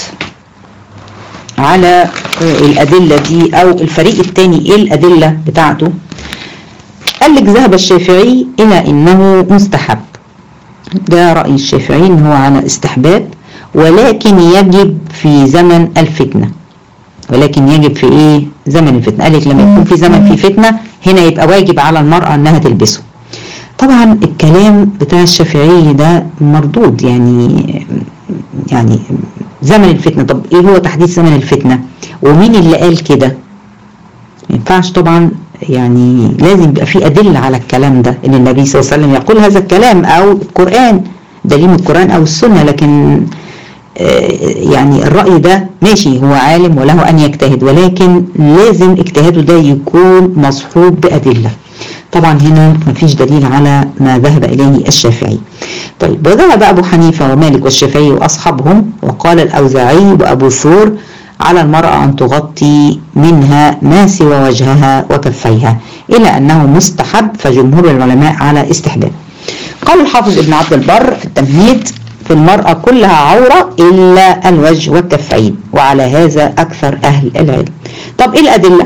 على الأدلة دي أو الفريق الثاني إيه الأدلة بتاعته قال لك ذهب الشافعي إلى إنه مستحب ده رأي الشافعي إن هو على استحباب ولكن يجب في زمن الفتنه ولكن يجب في ايه زمن الفتنه قال لك لما يكون في زمن في فتنه هنا يبقى واجب على المراه انها تلبسه طبعا الكلام بتاع الشافعي ده مردود يعني يعني زمن الفتنه طب ايه هو تحديد زمن الفتنه ومين اللي قال كده ما ينفعش طبعا يعني لازم يبقى في ادله على الكلام ده ان النبي صلى الله عليه وسلم يقول هذا الكلام او القران دليل من القران او السنه لكن يعني الرأي ده ماشي هو عالم وله أن يجتهد ولكن لازم اجتهاده ده يكون مصحوب بأدلة طبعا هنا مفيش دليل على ما ذهب إليه الشافعي طيب وذهب أبو حنيفة ومالك والشافعي وأصحابهم وقال الأوزاعي وأبو ثور على المرأة أن تغطي منها ما سوى وجهها وكفيها إلى أنه مستحب فجمهور العلماء على استحباب قال الحافظ ابن عبد البر في التمهيد في المرأة كلها عورة إلا الوجه والكفين وعلى هذا أكثر أهل العلم طب إيه الأدلة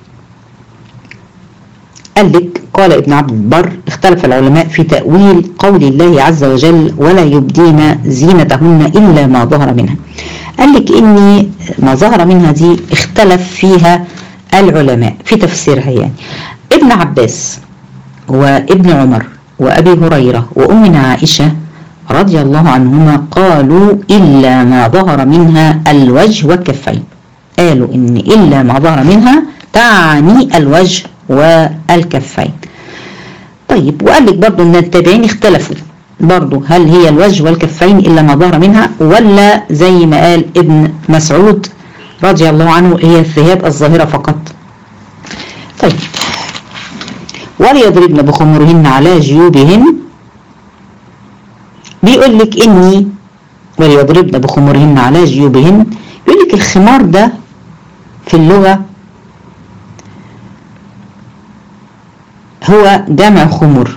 قال لك قال ابن عبد البر اختلف العلماء في تأويل قول الله عز وجل ولا يبدين زينتهن إلا ما ظهر منها قال لك إن ما ظهر منها دي اختلف فيها العلماء في تفسيرها يعني ابن عباس وابن عمر وأبي هريرة وأمنا عائشة رضي الله عنهما قالوا إلا ما ظهر منها الوجه والكفين قالوا إن إلا ما ظهر منها تعني الوجه والكفين طيب وقال لك برضو ان التابعين اختلفوا برضو هل هي الوجه والكفين الا ما ظهر منها ولا زي ما قال ابن مسعود رضي الله عنه هي الثياب الظاهرة فقط طيب وليضربن بخمرهن على جيوبهن بيقول لك اني وليضربن بخمرهن على جيوبهن بيقول لك الخمار ده في اللغة هو جمع خمر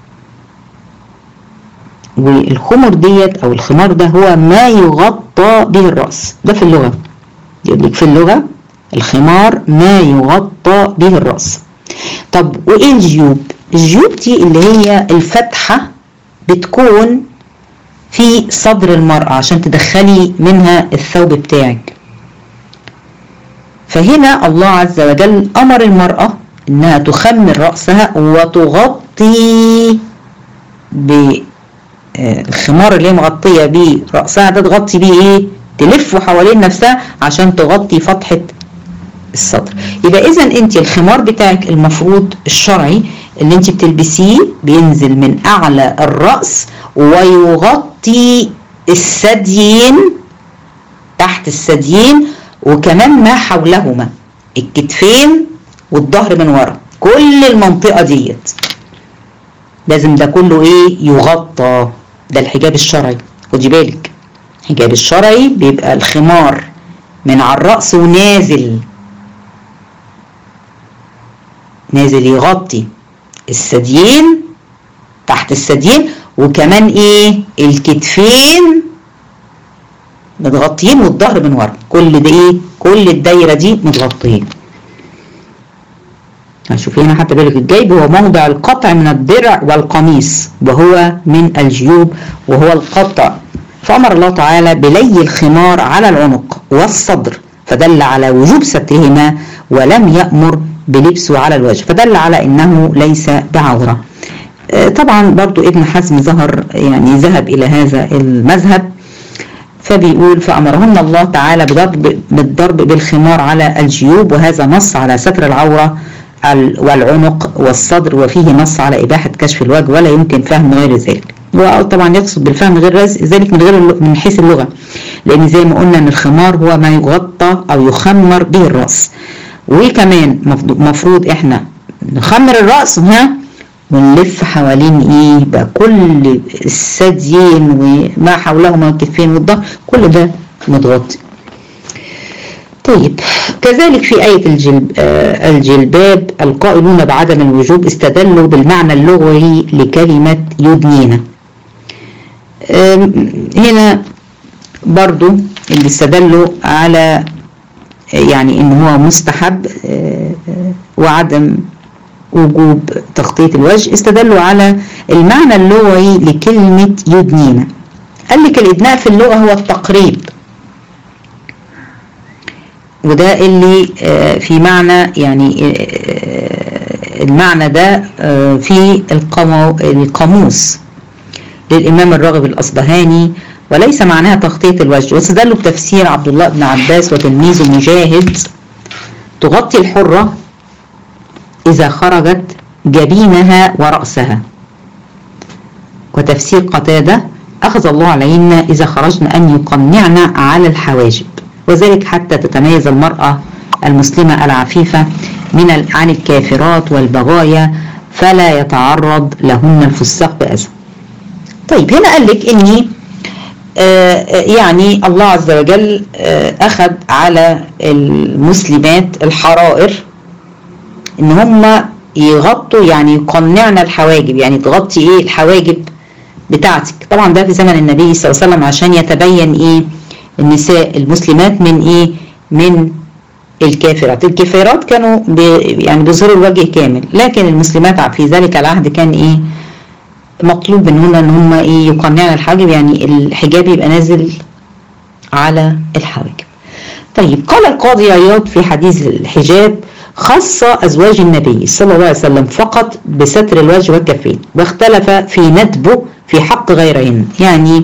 والخمر ديت او الخمار ده هو ما يغطى به الرأس ده في اللغة يقول لك في اللغة الخمار ما يغطى به الرأس طب وايه الجيوب الجيوب دي اللي هي الفتحة بتكون في صدر المرأة عشان تدخلي منها الثوب بتاعك فهنا الله عز وجل أمر المرأة إنها تخمر رأسها وتغطي بالخمار اللي هي مغطية بيه رأسها ده تغطي بيه إيه؟ تلفه حوالين نفسها عشان تغطي فتحة الصدر يبقى إذا أنت الخمار بتاعك المفروض الشرعي اللي أنت بتلبسيه بينزل من أعلى الرأس ويغطي الثديين تحت الثديين وكمان ما حولهما الكتفين والظهر من ورا كل المنطقة ديت لازم ده كله ايه يغطى ده الحجاب الشرعي خدي بالك الحجاب الشرعي بيبقى الخمار من على الرأس ونازل نازل يغطي الثديين تحت الثديين وكمان ايه الكتفين متغطيين والظهر من ورا كل ده ايه كل الدايره دي متغطيه هشوف هنا حتى بالك الجيب هو موضع القطع من الدرع والقميص وهو من الجيوب وهو القطع فأمر الله تعالى بلي الخمار على العنق والصدر فدل على وجوب سترهما ولم يأمر بلبسه على الوجه فدل على أنه ليس بعورة طبعا برضو ابن حزم ظهر يعني ذهب إلى هذا المذهب فبيقول فأمرهن الله تعالى بضرب بالضرب بالخمار على الجيوب وهذا نص على ستر العورة والعنق والصدر وفيه نص على إباحة كشف الوجه ولا يمكن فهم غير ذلك وطبعا يقصد بالفهم غير ذلك من غير من حيث اللغة لأن زي ما قلنا أن الخمار هو ما يغطى أو يخمر به الرأس وكمان مفروض احنا نخمر الرأس ها ونلف حوالين ايه بقى كل الثديين وما حولهما الكتفين والظهر كل ده متغطي طيب كذلك في آية الجلب آه الجلباب القائلون بعدم الوجوب استدلوا بالمعنى اللغوي لكلمة يدنين هنا برضو اللي استدلوا على يعني ان هو مستحب آه وعدم وجوب تغطية الوجه استدلوا على المعنى اللغوي لكلمة يدنين قال لك الإدناء في اللغة هو التقريب وده اللي في معنى يعني المعنى ده في القاموس للإمام الراغب الأصبهاني وليس معناها تغطية الوجه واستدلوا بتفسير عبد الله بن عباس وتلميذه مجاهد تغطي الحرة إذا خرجت جبينها ورأسها وتفسير قتادة أخذ الله علينا إذا خرجنا أن يقنعنا على الحواجب وذلك حتى تتميز المرأة المسلمة العفيفة من عن الكافرات والبغايا فلا يتعرض لهن الفساق بأذى طيب هنا قال لك إني آه يعني الله عز وجل آه أخذ على المسلمات الحرائر ان هم يغطوا يعني يقنعنا الحواجب يعني تغطي ايه الحواجب بتاعتك طبعا ده في زمن النبي صلى الله عليه وسلم عشان يتبين ايه النساء المسلمات من ايه من الكافرات الكافرات كانوا يعني بيظهروا الوجه كامل لكن المسلمات في ذلك العهد كان ايه مطلوب منهن ان هم ايه يقنعن الحاجب يعني الحجاب يبقى نازل على الحواجب طيب قال القاضي عياض في حديث الحجاب خص أزواج النبي صلى الله عليه وسلم فقط بستر الوجه والكفين واختلف في ندبه في حق غيرهن يعني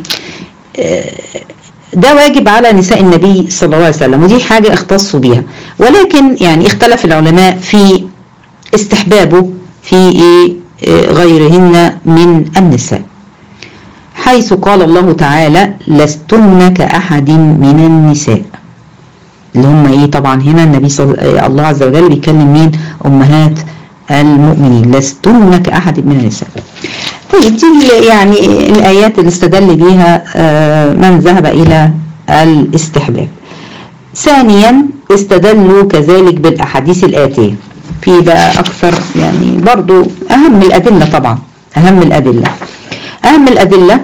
ده واجب على نساء النبي صلى الله عليه وسلم ودي حاجة اختصوا بيها ولكن يعني اختلف العلماء في استحبابه في غيرهن من النساء حيث قال الله تعالى لستن كأحد من النساء اللي هم ايه طبعا هنا النبي صلى الله عز وجل بيكلم مين امهات المؤمنين لستن كأحد من النساء طيب دي يعني الآيات اللي استدل بيها من ذهب إلى الاستحباب ثانيا استدلوا كذلك بالأحاديث الآتية في بقى أكثر يعني برضو أهم الأدلة طبعا أهم الأدلة أهم الأدلة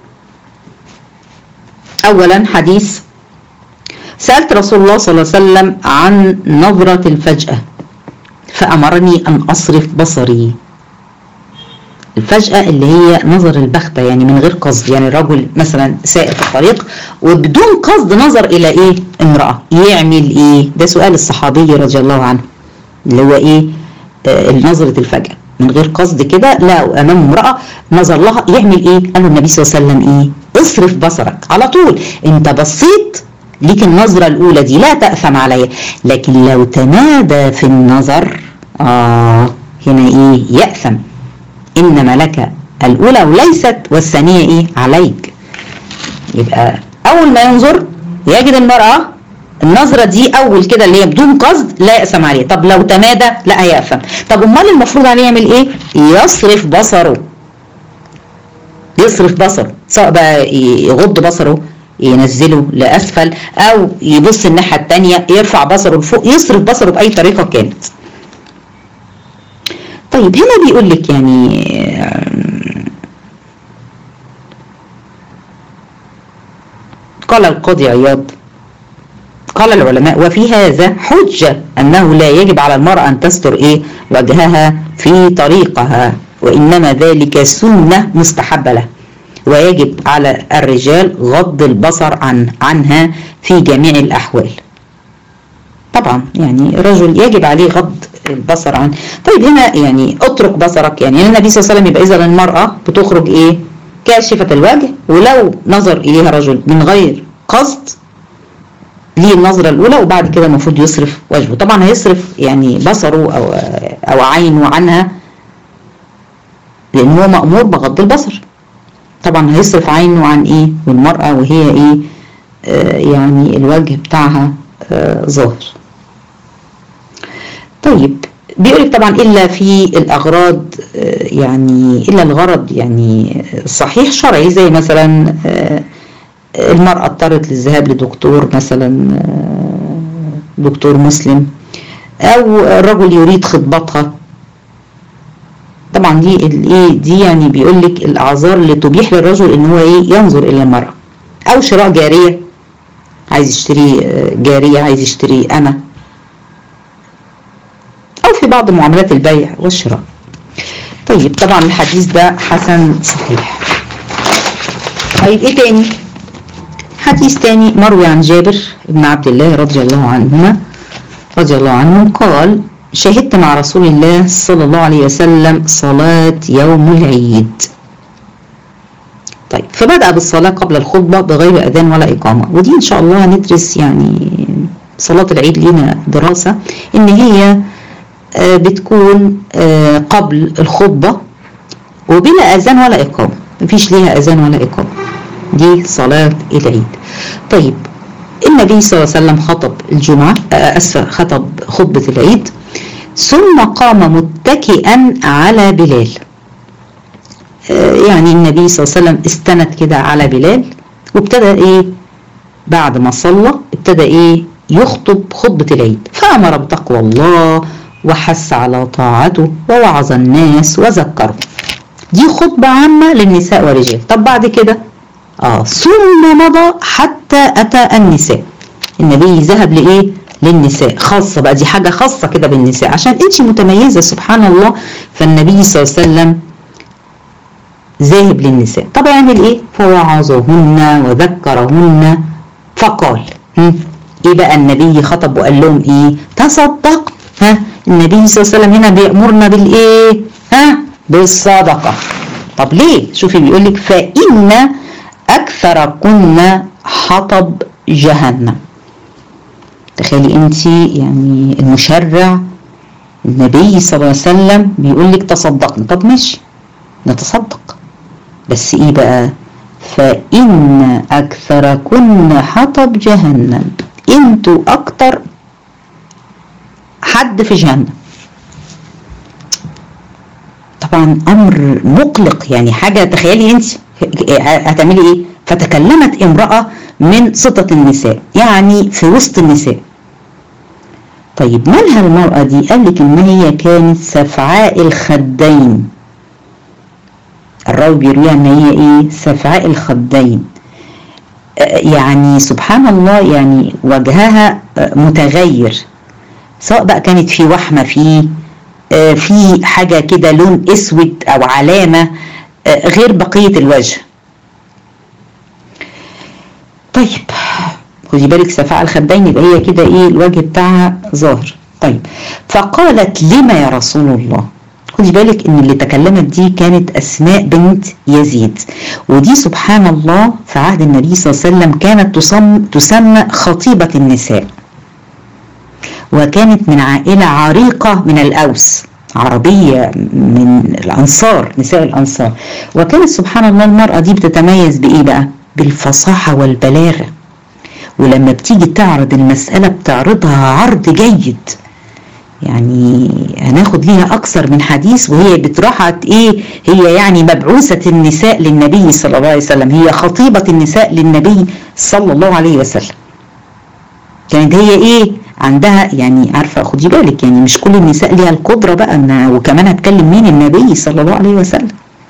أولا حديث سألت رسول الله صلى الله عليه وسلم عن نظرة الفجأة فأمرني أن أصرف بصري الفجأة اللي هي نظر البختة يعني من غير قصد يعني رجل مثلا سائر في الطريق وبدون قصد نظر إلى إيه امرأة يعمل إيه ده سؤال الصحابي رضي الله عنه اللي هو إيه آه نظرة الفجأة من غير قصد كده لا أمام امرأة نظر لها يعمل إيه قال النبي صلى الله عليه وسلم إيه اصرف بصرك على طول انت بصيت ليك النظرة الأولى دي لا تأثم عليها لكن لو تمادى في النظر آه هنا إيه يأثم إنما لك الأولى وليست والثانية إيه عليك يبقى أول ما ينظر يجد المرأة النظرة دي أول كده اللي هي بدون قصد لا يأثم عليه طب لو تمادى لا هيأثم طب أمال المفروض عليه يعمل إيه يصرف بصره يصرف بصره سواء بقى يغض بصره ينزله لأسفل أو يبص الناحية التانية يرفع بصره لفوق يصرف بصره بأي طريقة كانت طيب هنا بيقول لك يعني قال القاضي عياض قال العلماء وفي هذا حجة أنه لا يجب على المرأة أن تستر إيه وجهها في طريقها وإنما ذلك سنة مستحبة له ويجب على الرجال غض البصر عن عنها في جميع الأحوال طبعا يعني الرجل يجب عليه غض البصر عن طيب هنا يعني اترك بصرك يعني النبي صلى الله عليه وسلم يبقى اذا المرأة بتخرج ايه كاشفة الوجه ولو نظر اليها رجل من غير قصد ليه النظرة الأولى وبعد كده المفروض يصرف وجهه طبعا هيصرف يعني بصره أو أو عينه عنها لأن هو مأمور بغض البصر طبعا هيصرف عينه عن إيه والمرأة وهي إيه آه يعني الوجه بتاعها آه ظاهر طيب بيقولك طبعا إلا في الأغراض آه يعني إلا الغرض يعني صحيح شرعي زي مثلا المرأة اضطرت للذهاب لدكتور مثلا دكتور مسلم او الرجل يريد خطبتها طبعا دي الايه دي يعني بيقول لك الاعذار اللي تبيح للرجل ان هو ايه ينظر الى المرأة او شراء جارية عايز يشتري جارية عايز يشتري انا او في بعض معاملات البيع والشراء طيب طبعا الحديث ده حسن صحيح طيب ايه تاني حديث تاني مروي عن جابر بن عبد الله رضي الله عنهما رضي الله عنه قال شهدت مع رسول الله صلى الله عليه وسلم صلاة يوم العيد طيب فبدأ بالصلاة قبل الخطبة بغير أذان ولا إقامة ودي إن شاء الله هندرس يعني صلاة العيد لنا دراسة إن هي بتكون قبل الخطبة وبلا أذان ولا إقامة مفيش ليها أذان ولا إقامة دي صلاة العيد طيب النبي صلى الله عليه وسلم خطب الجمعة أسفة خطب خطبة العيد ثم قام متكئا على بلال يعني النبي صلى الله عليه وسلم استند كده على بلال وابتدى ايه بعد ما صلى ابتدى ايه يخطب خطبة العيد فأمر بتقوى الله وحث على طاعته ووعظ الناس وذكرهم دي خطبة عامة للنساء والرجال طب بعد كده آه ثم مضى حتى أتى النساء النبي ذهب لإيه للنساء خاصة بقى دي حاجة خاصة كده بالنساء عشان انت متميزة سبحان الله فالنبي صلى الله عليه وسلم ذاهب للنساء طب يعمل ايه فوعظهن وذكرهن فقال ايه بقى النبي خطب وقال لهم ايه تصدق ها النبي صلى الله عليه وسلم هنا بيأمرنا بالايه ها بالصدقة طب ليه شوفي بيقول لك فإن أكثر كنا حطب جهنم تخيلي انت يعني المشرع النبي صلى الله عليه وسلم بيقول لك تصدقنا طب ماشي نتصدق بس ايه بقى فإن أكثركن حطب جهنم انتوا أكتر حد في جهنم طبعا أمر مقلق يعني حاجة تخيلي انت هتعملي ايه فتكلمت امرأة من سطة النساء يعني في وسط النساء طيب مالها المرأة دي قال لك ان هي كانت سفعاء الخدين الراوي بيرويها ان هي ايه سفعاء الخدين يعني سبحان الله يعني وجهها متغير سواء بقى كانت في وحمة في في حاجة كده لون اسود او علامة غير بقية الوجه طيب خدي بالك سفاء الخدين يبقى هي كده ايه الوجه بتاعها ظاهر طيب فقالت لما يا رسول الله خدي بالك ان اللي تكلمت دي كانت اسماء بنت يزيد ودي سبحان الله في عهد النبي صلى الله عليه وسلم كانت تسمى, تسمى خطيبة النساء وكانت من عائلة عريقة من الأوس عربية من الأنصار نساء الأنصار وكانت سبحان الله المرأة دي بتتميز بإيه بقى بالفصاحة والبلاغة ولما بتيجي تعرض المسألة بتعرضها عرض جيد يعني هناخد ليها أكثر من حديث وهي بتراحت إيه هي يعني مبعوثة النساء للنبي صلى الله عليه وسلم هي خطيبة النساء للنبي صلى الله عليه وسلم كانت هي إيه عندها يعني عارفة خدي بالك يعني مش كل النساء ليها القدرة بقى إن وكمان هتكلم مين النبي صلى الله عليه وسلم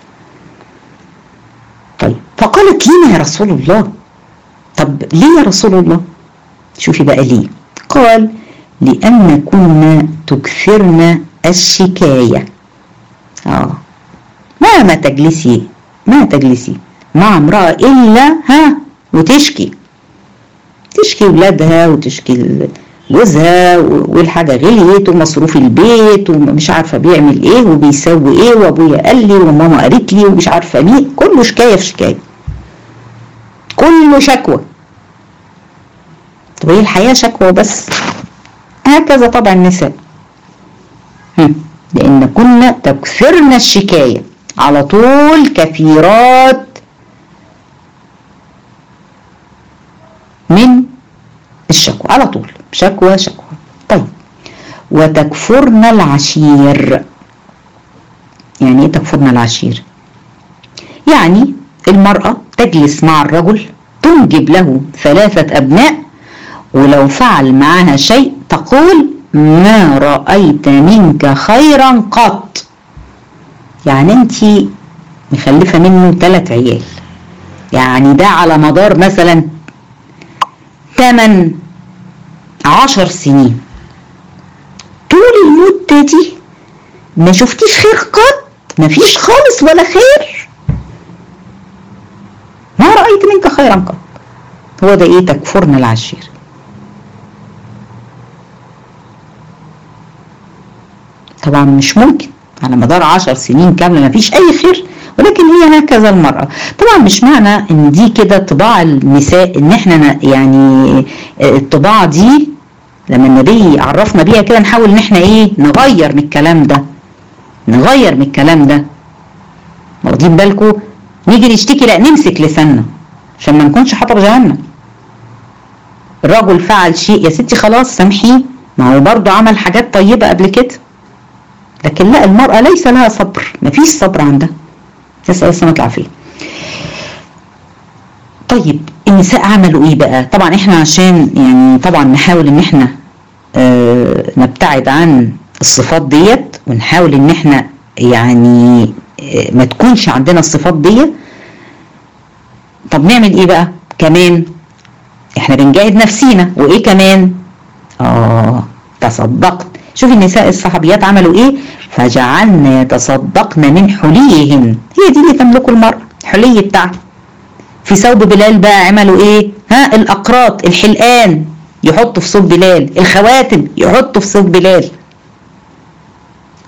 طيب فقالت لنا يا رسول الله طب ليه يا رسول الله شوفي بقى ليه قال لأن كنا تكثرن الشكاية آه ما ما تجلسي ما تجلسي مع امرأة إلا ها وتشكي تشكي ولادها وتشكي جوزها والحاجة غليت ومصروف البيت ومش عارفة بيعمل ايه وبيسوي ايه وابويا قال لي وماما قالت لي ومش عارفة مين كله شكاية في شكاية كله شكوى طب هي الحياة شكوى بس هكذا طبع النساء لأن كنا تكثرن الشكاية على طول كثيرات من الشكوى على طول شكوى شكوى طيب وتكفرن العشير يعني ايه تكفرن العشير يعني المرأة تجلس مع الرجل تنجب له ثلاثة أبناء ولو فعل معها شيء تقول ما رأيت منك خيرا قط يعني انت مخلفة منه ثلاث عيال يعني ده على مدار مثلا 8 عشر سنين طول المدة دي ما شفتيش خير قط ما فيش خالص ولا خير ما رأيت منك خيرا قط هو ده ايه تكفرنا العشير طبعا مش ممكن على مدار عشر سنين كاملة ما فيش اي خير ولكن هي هكذا المرأة طبعا مش معنى ان دي كده طباع النساء ان احنا يعني الطباع دي لما النبي عرفنا بيها كده نحاول ان احنا ايه نغير من الكلام ده نغير من الكلام ده واخدين بالكم نيجي نشتكي لا نمسك لساننا عشان ما نكونش حطب جهنم الرجل فعل شيء يا ستي خلاص سامحيه ما هو برضه عمل حاجات طيبة قبل كده لكن لا المرأة ليس لها صبر مفيش صبر عندها نسأل السلامة العافية طيب النساء عملوا ايه بقى طبعا احنا عشان يعني طبعا نحاول ان احنا اه نبتعد عن الصفات ديت ونحاول ان احنا يعني اه ما تكونش عندنا الصفات ديت طب نعمل ايه بقى كمان احنا بنجاهد نفسينا وايه كمان اه تصدقت شوفي النساء الصحابيات عملوا ايه فجعلنا يتصدقن من حليهن هي دي اللي تملكه المرأة الحلي بتاعها في ثوب بلال بقى عملوا ايه ها الاقراط الحلقان يحطوا في ثوب بلال الخواتم يحطوا في ثوب بلال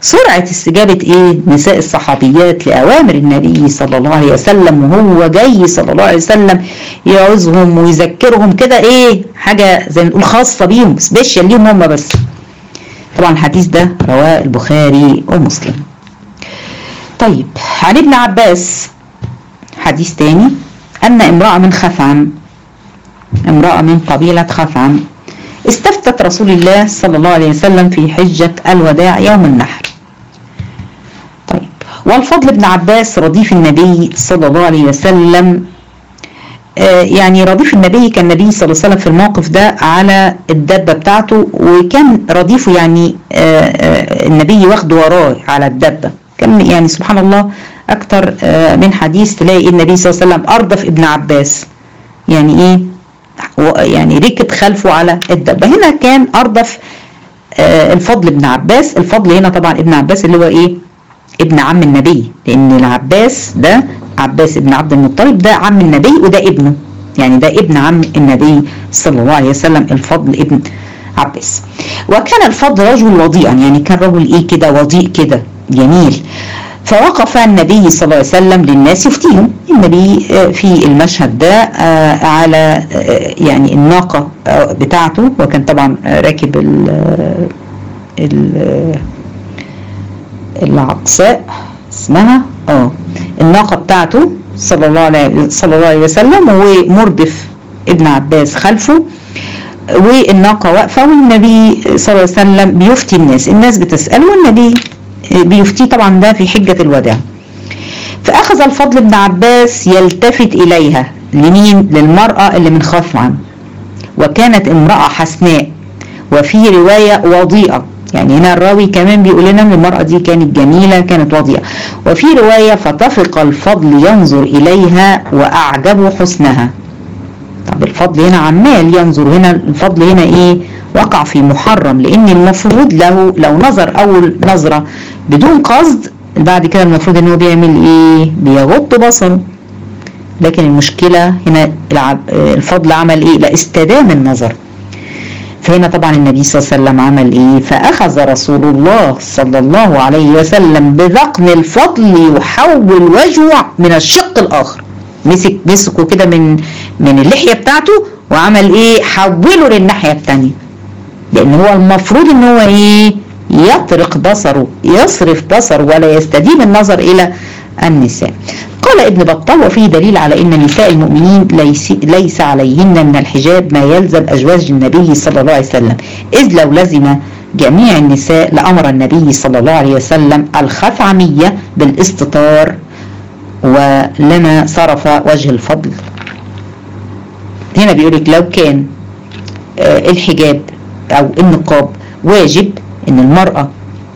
سرعة استجابة ايه نساء الصحابيات لأوامر النبي صلى الله عليه وسلم وهو جاي صلى الله عليه وسلم يعوزهم ويذكرهم كده ايه حاجة زي ما نقول خاصة بيهم سبيشال ليهم هم بس طبعا الحديث ده رواه البخاري ومسلم طيب عن ابن عباس حديث تاني أن امرأة من خثعم امرأة من قبيلة خثعم استفتت رسول الله صلى الله عليه وسلم في حجة الوداع يوم النحر طيب والفضل بن عباس رديف النبي صلى الله عليه وسلم آه يعني رديف النبي كان النبي صلى الله عليه وسلم في الموقف ده على الدبة بتاعته وكان رديفه يعني آه آه النبي واخده وراه على الدبة كان يعني سبحان الله أكتر من حديث تلاقي النبي صلى الله عليه وسلم أردف ابن عباس يعني إيه يعني ركب خلفه على الدبة هنا كان أردف الفضل ابن عباس الفضل هنا طبعا ابن عباس اللي هو إيه ابن عم النبي لأن العباس ده عباس ابن عبد المطلب ده عم النبي وده ابنه يعني ده ابن عم النبي صلى الله عليه وسلم الفضل ابن عباس وكان الفضل رجل وضيئا يعني كان رجل ايه كده وضيء كده جميل فوقف النبي صلى الله عليه وسلم للناس يفتيهم النبي في المشهد ده على يعني الناقة بتاعته وكان طبعا راكب ال العقساء اسمها اه الناقة بتاعته صلى الله عليه صلى الله عليه وسلم ومردف ابن عباس خلفه والناقة واقفة والنبي صلى الله عليه وسلم بيفتي الناس الناس بتسأله والنبي بيفتيه طبعا ده في حجة الوداع فأخذ الفضل بن عباس يلتفت إليها لمين للمرأة اللي من خثعم وكانت امرأة حسناء وفي رواية وضيئة يعني هنا الراوي كمان بيقول لنا ان المرأة دي كانت جميلة كانت وضيئة وفي رواية فتفق الفضل ينظر إليها وأعجب حسنها طب الفضل هنا عمال ينظر هنا الفضل هنا ايه وقع في محرم لان المفروض له لو نظر اول نظرة بدون قصد بعد كده المفروض ان هو بيعمل ايه بيغض بصره لكن المشكلة هنا الفضل عمل ايه لا استدام النظر فهنا طبعا النبي صلى الله عليه وسلم عمل ايه فاخذ رسول الله صلى الله عليه وسلم بذقن الفضل يحول وجهه من الشق الاخر مسك مسكه كده من من اللحيه بتاعته وعمل ايه حوله للناحيه الثانيه لان هو المفروض ان هو ايه يطرق بصره يصرف بصره ولا يستديم النظر الى النساء قال ابن بطال وفيه دليل على ان نساء المؤمنين ليس, ليس عليهن من الحجاب ما يلزم ازواج النبي صلى الله عليه وسلم اذ لو لزم جميع النساء لامر النبي صلى الله عليه وسلم الخثعميه بالاستطار ولما صرف وجه الفضل هنا بيقولك لو كان الحجاب او النقاب واجب ان المرأة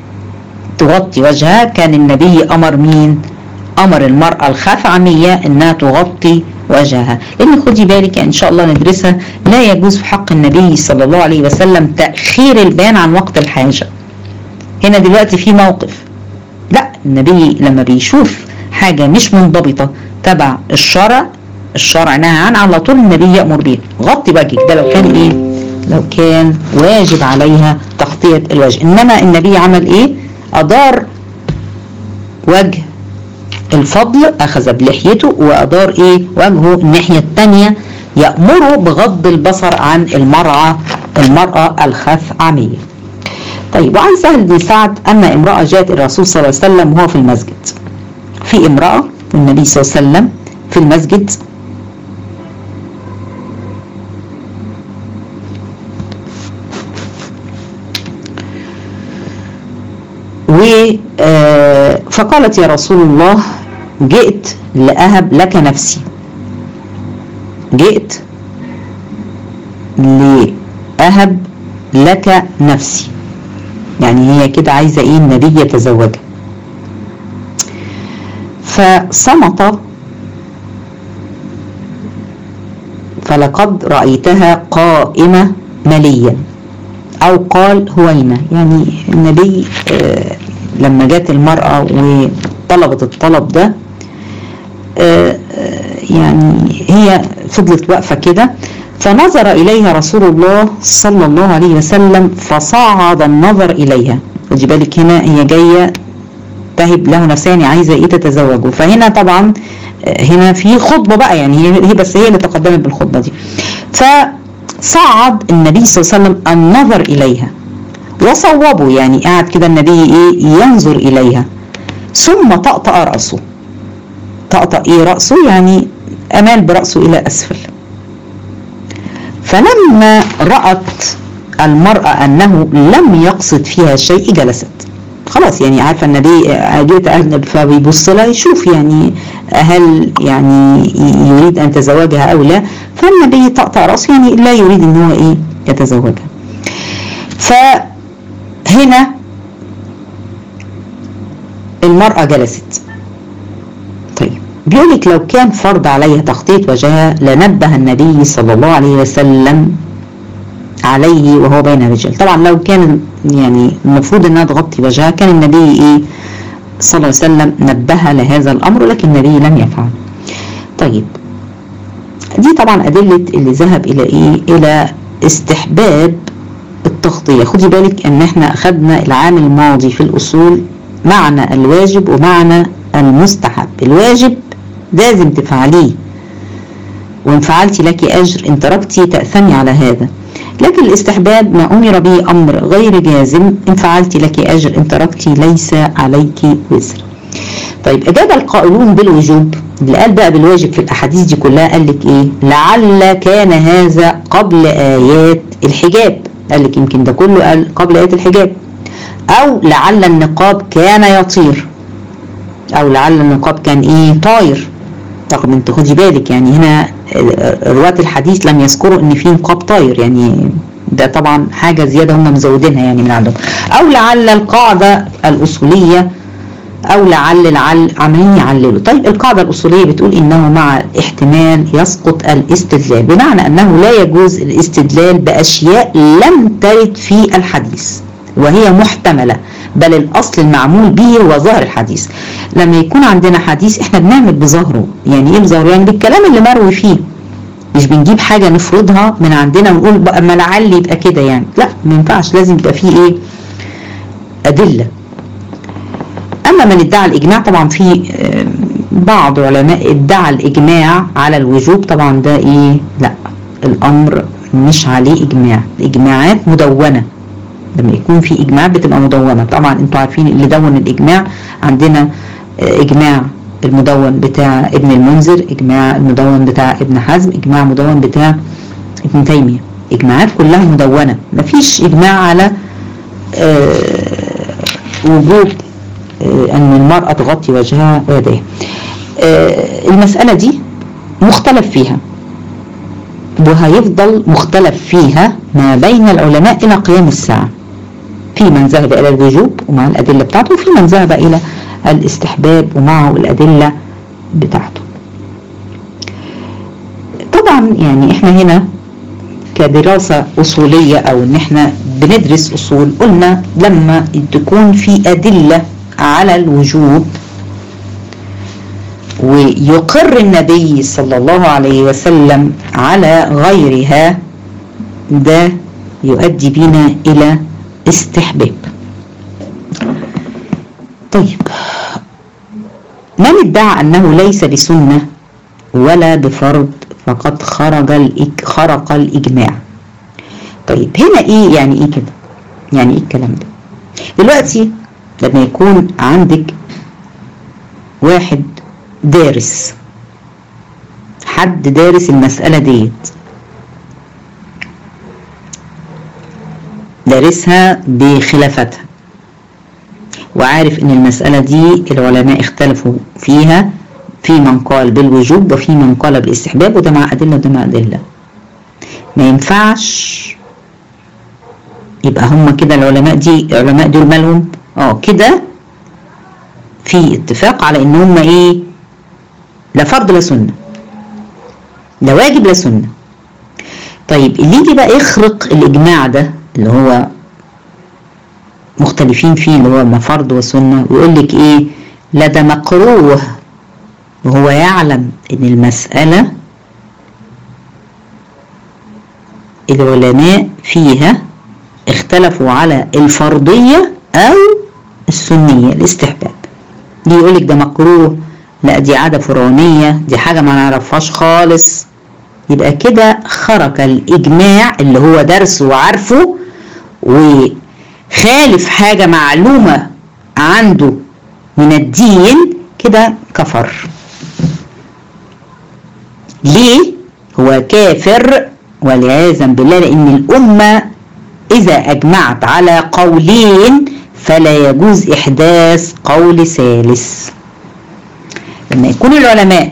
تغطي وجهها كان النبي امر مين امر المرأة الخثعمية انها تغطي وجهها لان خدي بالك يعني ان شاء الله ندرسها لا يجوز في حق النبي صلى الله عليه وسلم تأخير البيان عن وقت الحاجة هنا دلوقتي في موقف لا النبي لما بيشوف حاجة مش منضبطة تبع الشرع الشرع نهى عن على طول النبي يأمر بيه غطي وجهك ده لو كان ايه لو كان واجب عليها تغطية الوجه انما النبي عمل ايه ادار وجه الفضل اخذ بلحيته وادار ايه وجهه الناحية التانية يأمره بغض البصر عن المرأة المرأة الخثعمية طيب وعن سهل بن سعد ان امرأة جاءت الرسول صلى الله عليه وسلم وهو في المسجد في امرأة النبي صلى الله عليه وسلم في المسجد و فقالت يا رسول الله جئت لأهب لك نفسي جئت لأهب لك نفسي يعني هي كده عايزة ايه النبي يتزوجها فصمت فلقد رأيتها قائمة مليا أو قال هوينة يعني النبي آه لما جت المرأة وطلبت الطلب ده آه يعني هي فضلت واقفة كده فنظر إليها رسول الله صلى الله عليه وسلم فصعد النظر إليها خدي بالك هنا هي جايه تهب له نفسها يعني عايزه ايه تتزوجه فهنا طبعا هنا في خطبه بقى يعني هي هي بس هي اللي تقدمت بالخطبه دي فصعد النبي صلى الله عليه وسلم النظر اليها وصوبه يعني قعد كده النبي ايه ينظر اليها ثم طأطأ رأسه طأطأ ايه رأسه يعني أمال برأسه إلى أسفل فلما رأت المرأة أنه لم يقصد فيها شيء جلست خلاص يعني عارفة النبي جيت أهل فبيبص لها يشوف يعني هل يعني يريد أن يتزوجها أو لا فالنبي طأطأ رأسه يعني لا يريد أن هو إيه يتزوجها فهنا المرأة جلست طيب بيقول لك لو كان فرض عليها تغطية وجهها لنبه النبي صلى الله عليه وسلم عليه وهو بين الرجال طبعا لو كان يعني المفروض انها تغطي وجهها كان النبي ايه صلى الله عليه وسلم نبهها لهذا الامر لكن النبي لم يفعل طيب دي طبعا ادله اللي ذهب الى ايه الى استحباب التغطيه خدي بالك ان احنا اخذنا العام الماضي في الاصول معنى الواجب ومعنى المستحب الواجب لازم تفعليه وان فعلتي لك اجر ان تركتي تاثمي على هذا لكن الاستحباب ما امر به امر غير جازم ان فعلت لك اجر ان تركتي ليس عليك وزر طيب اجاب القائلون بالوجوب اللي قال بقى بالواجب في الاحاديث دي كلها قال لك ايه لعل كان هذا قبل ايات الحجاب قال لك يمكن ده كله قال قبل ايات الحجاب او لعل النقاب كان يطير او لعل النقاب كان ايه طاير رغم انت خدي بالك يعني هنا رواة الحديث لم يذكروا ان في نقاب طاير يعني ده طبعا حاجة زيادة هم مزودينها يعني من عندهم او لعل القاعدة الاصولية او لعل العل عمالين يعللوا طيب القاعدة الاصولية بتقول انه مع احتمال يسقط الاستدلال بمعنى انه لا يجوز الاستدلال باشياء لم ترد في الحديث وهي محتملة بل الأصل المعمول به هو ظاهر الحديث لما يكون عندنا حديث احنا بنعمل بظاهره يعني ايه بظاهره يعني بالكلام اللي مروي فيه مش بنجيب حاجة نفرضها من عندنا ونقول بقى ما لعل يبقى كده يعني لا ما ينفعش لازم يبقى فيه ايه أدلة أما من ادعى الإجماع طبعا في بعض علماء ادعى الإجماع على الوجوب طبعا ده ايه لا الأمر مش عليه إجماع الإجماعات مدونة لما يكون في اجماع بتبقى مدونه طبعا انتوا عارفين اللي دون الاجماع عندنا اجماع المدون بتاع ابن المنذر اجماع المدون بتاع ابن حزم اجماع مدون بتاع ابن تيميه اجماعات كلها مدونه مفيش اجماع على وجوب ان المراه تغطي وجهها ويديها المساله دي مختلف فيها وهيفضل مختلف فيها ما بين العلماء الى قيام الساعه في من ذهب إلى الوجوب ومع الأدلة بتاعته وفي من ذهب إلى الاستحباب ومعه الأدلة بتاعته طبعا يعني احنا هنا كدراسة أصولية أو إن احنا بندرس أصول قلنا لما تكون في أدلة على الوجوب ويقر النبي صلى الله عليه وسلم على غيرها ده يؤدي بنا إلى استحباب طيب من ادعى أنه ليس بسنة ولا بفرض فقد خرج الإج... خرق الإجماع طيب هنا إيه يعني إيه كده يعني إيه الكلام ده دلوقتي لما يكون عندك واحد دارس حد دارس المسألة ديت دارسها بخلافتها وعارف ان المسألة دي العلماء اختلفوا فيها في من قال بالوجوب وفي من قال بالاستحباب وده مع أدلة وده مع أدلة ما ينفعش يبقى هم كده العلماء دي العلماء دول مالهم اه كده في اتفاق على ان هم ايه لا فرض لا سنه لا واجب لا سنه طيب اللي يجي بقى يخرق الاجماع ده اللي هو مختلفين فيه اللي هو ما فرض وسنه ويقول لك ايه لا ده مكروه وهو يعلم ان المساله العلماء فيها اختلفوا على الفرضيه أو السنية الاستحباب دي يقولك ده مكروه لا دي عادة فرعونية دي حاجة ما نعرفهاش خالص يبقى كده خرق الإجماع اللي هو درسه وعارفه وخالف حاجة معلومة عنده من الدين كده كفر ليه هو كافر والعياذا بالله لأن الأمة إذا أجمعت على قولين فلا يجوز إحداث قول ثالث لما يكون العلماء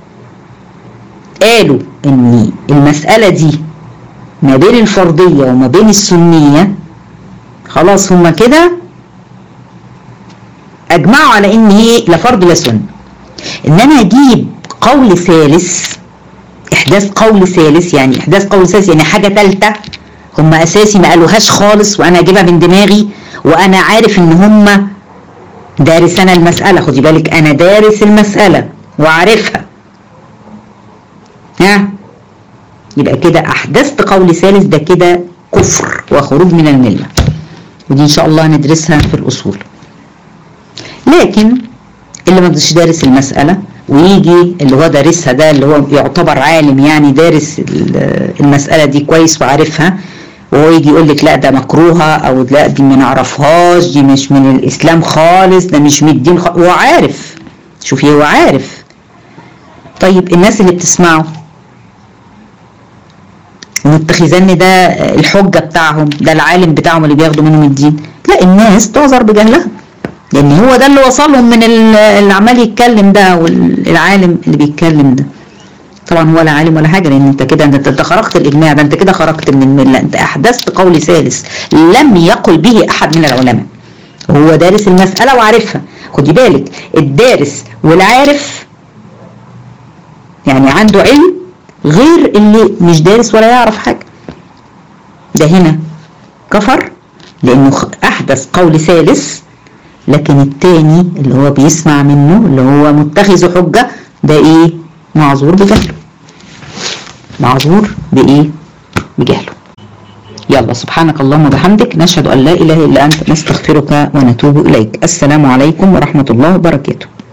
قالوا ان المسألة دي ما بين الفرضية وما بين السنية خلاص هما كده اجمعوا على ان هي لا فرض لا سنة ان انا اجيب قول ثالث احداث قول ثالث يعني احداث قول ثالث يعني حاجة ثالثة هما اساسي ما قالوهاش خالص وانا اجيبها من دماغي وانا عارف ان هما دارس انا المسألة خدي بالك انا دارس المسألة وعارفها ها يبقى كده احدثت قول ثالث ده كده كفر وخروج من الملة ودي ان شاء الله هندرسها في الاصول لكن اللي ما مش دارس المسألة ويجي اللي هو دارسها ده اللي هو يعتبر عالم يعني دارس المسألة دي كويس وعارفها وهو يجي يقول لك لا ده مكروهة او لا دي ما نعرفهاش دي مش من الاسلام خالص ده مش من الدين خالص هو عارف شوفي هو عارف طيب الناس اللي بتسمعه ومتخذان ده الحجة بتاعهم ده العالم بتاعهم اللي بياخدوا منهم الدين لا الناس تعذر بجهلها لان هو ده اللي وصلهم من اللي عمال يتكلم ده والعالم اللي بيتكلم ده طبعا هو لا عالم ولا حاجه لان انت كده انت انت خرجت الاجماع ده انت كده خرجت من المله انت احدثت قول ثالث لم يقل به احد من العلماء هو دارس المساله وعارفها خدي بالك الدارس والعارف يعني عنده علم غير اللي مش دارس ولا يعرف حاجه ده هنا كفر لانه احدث قول ثالث لكن التاني اللي هو بيسمع منه اللي هو متخذ حجه ده ايه معذور بجهله معذور بايه بجهله يلا سبحانك اللهم وبحمدك نشهد ان لا اله الا انت نستغفرك ونتوب اليك السلام عليكم ورحمه الله وبركاته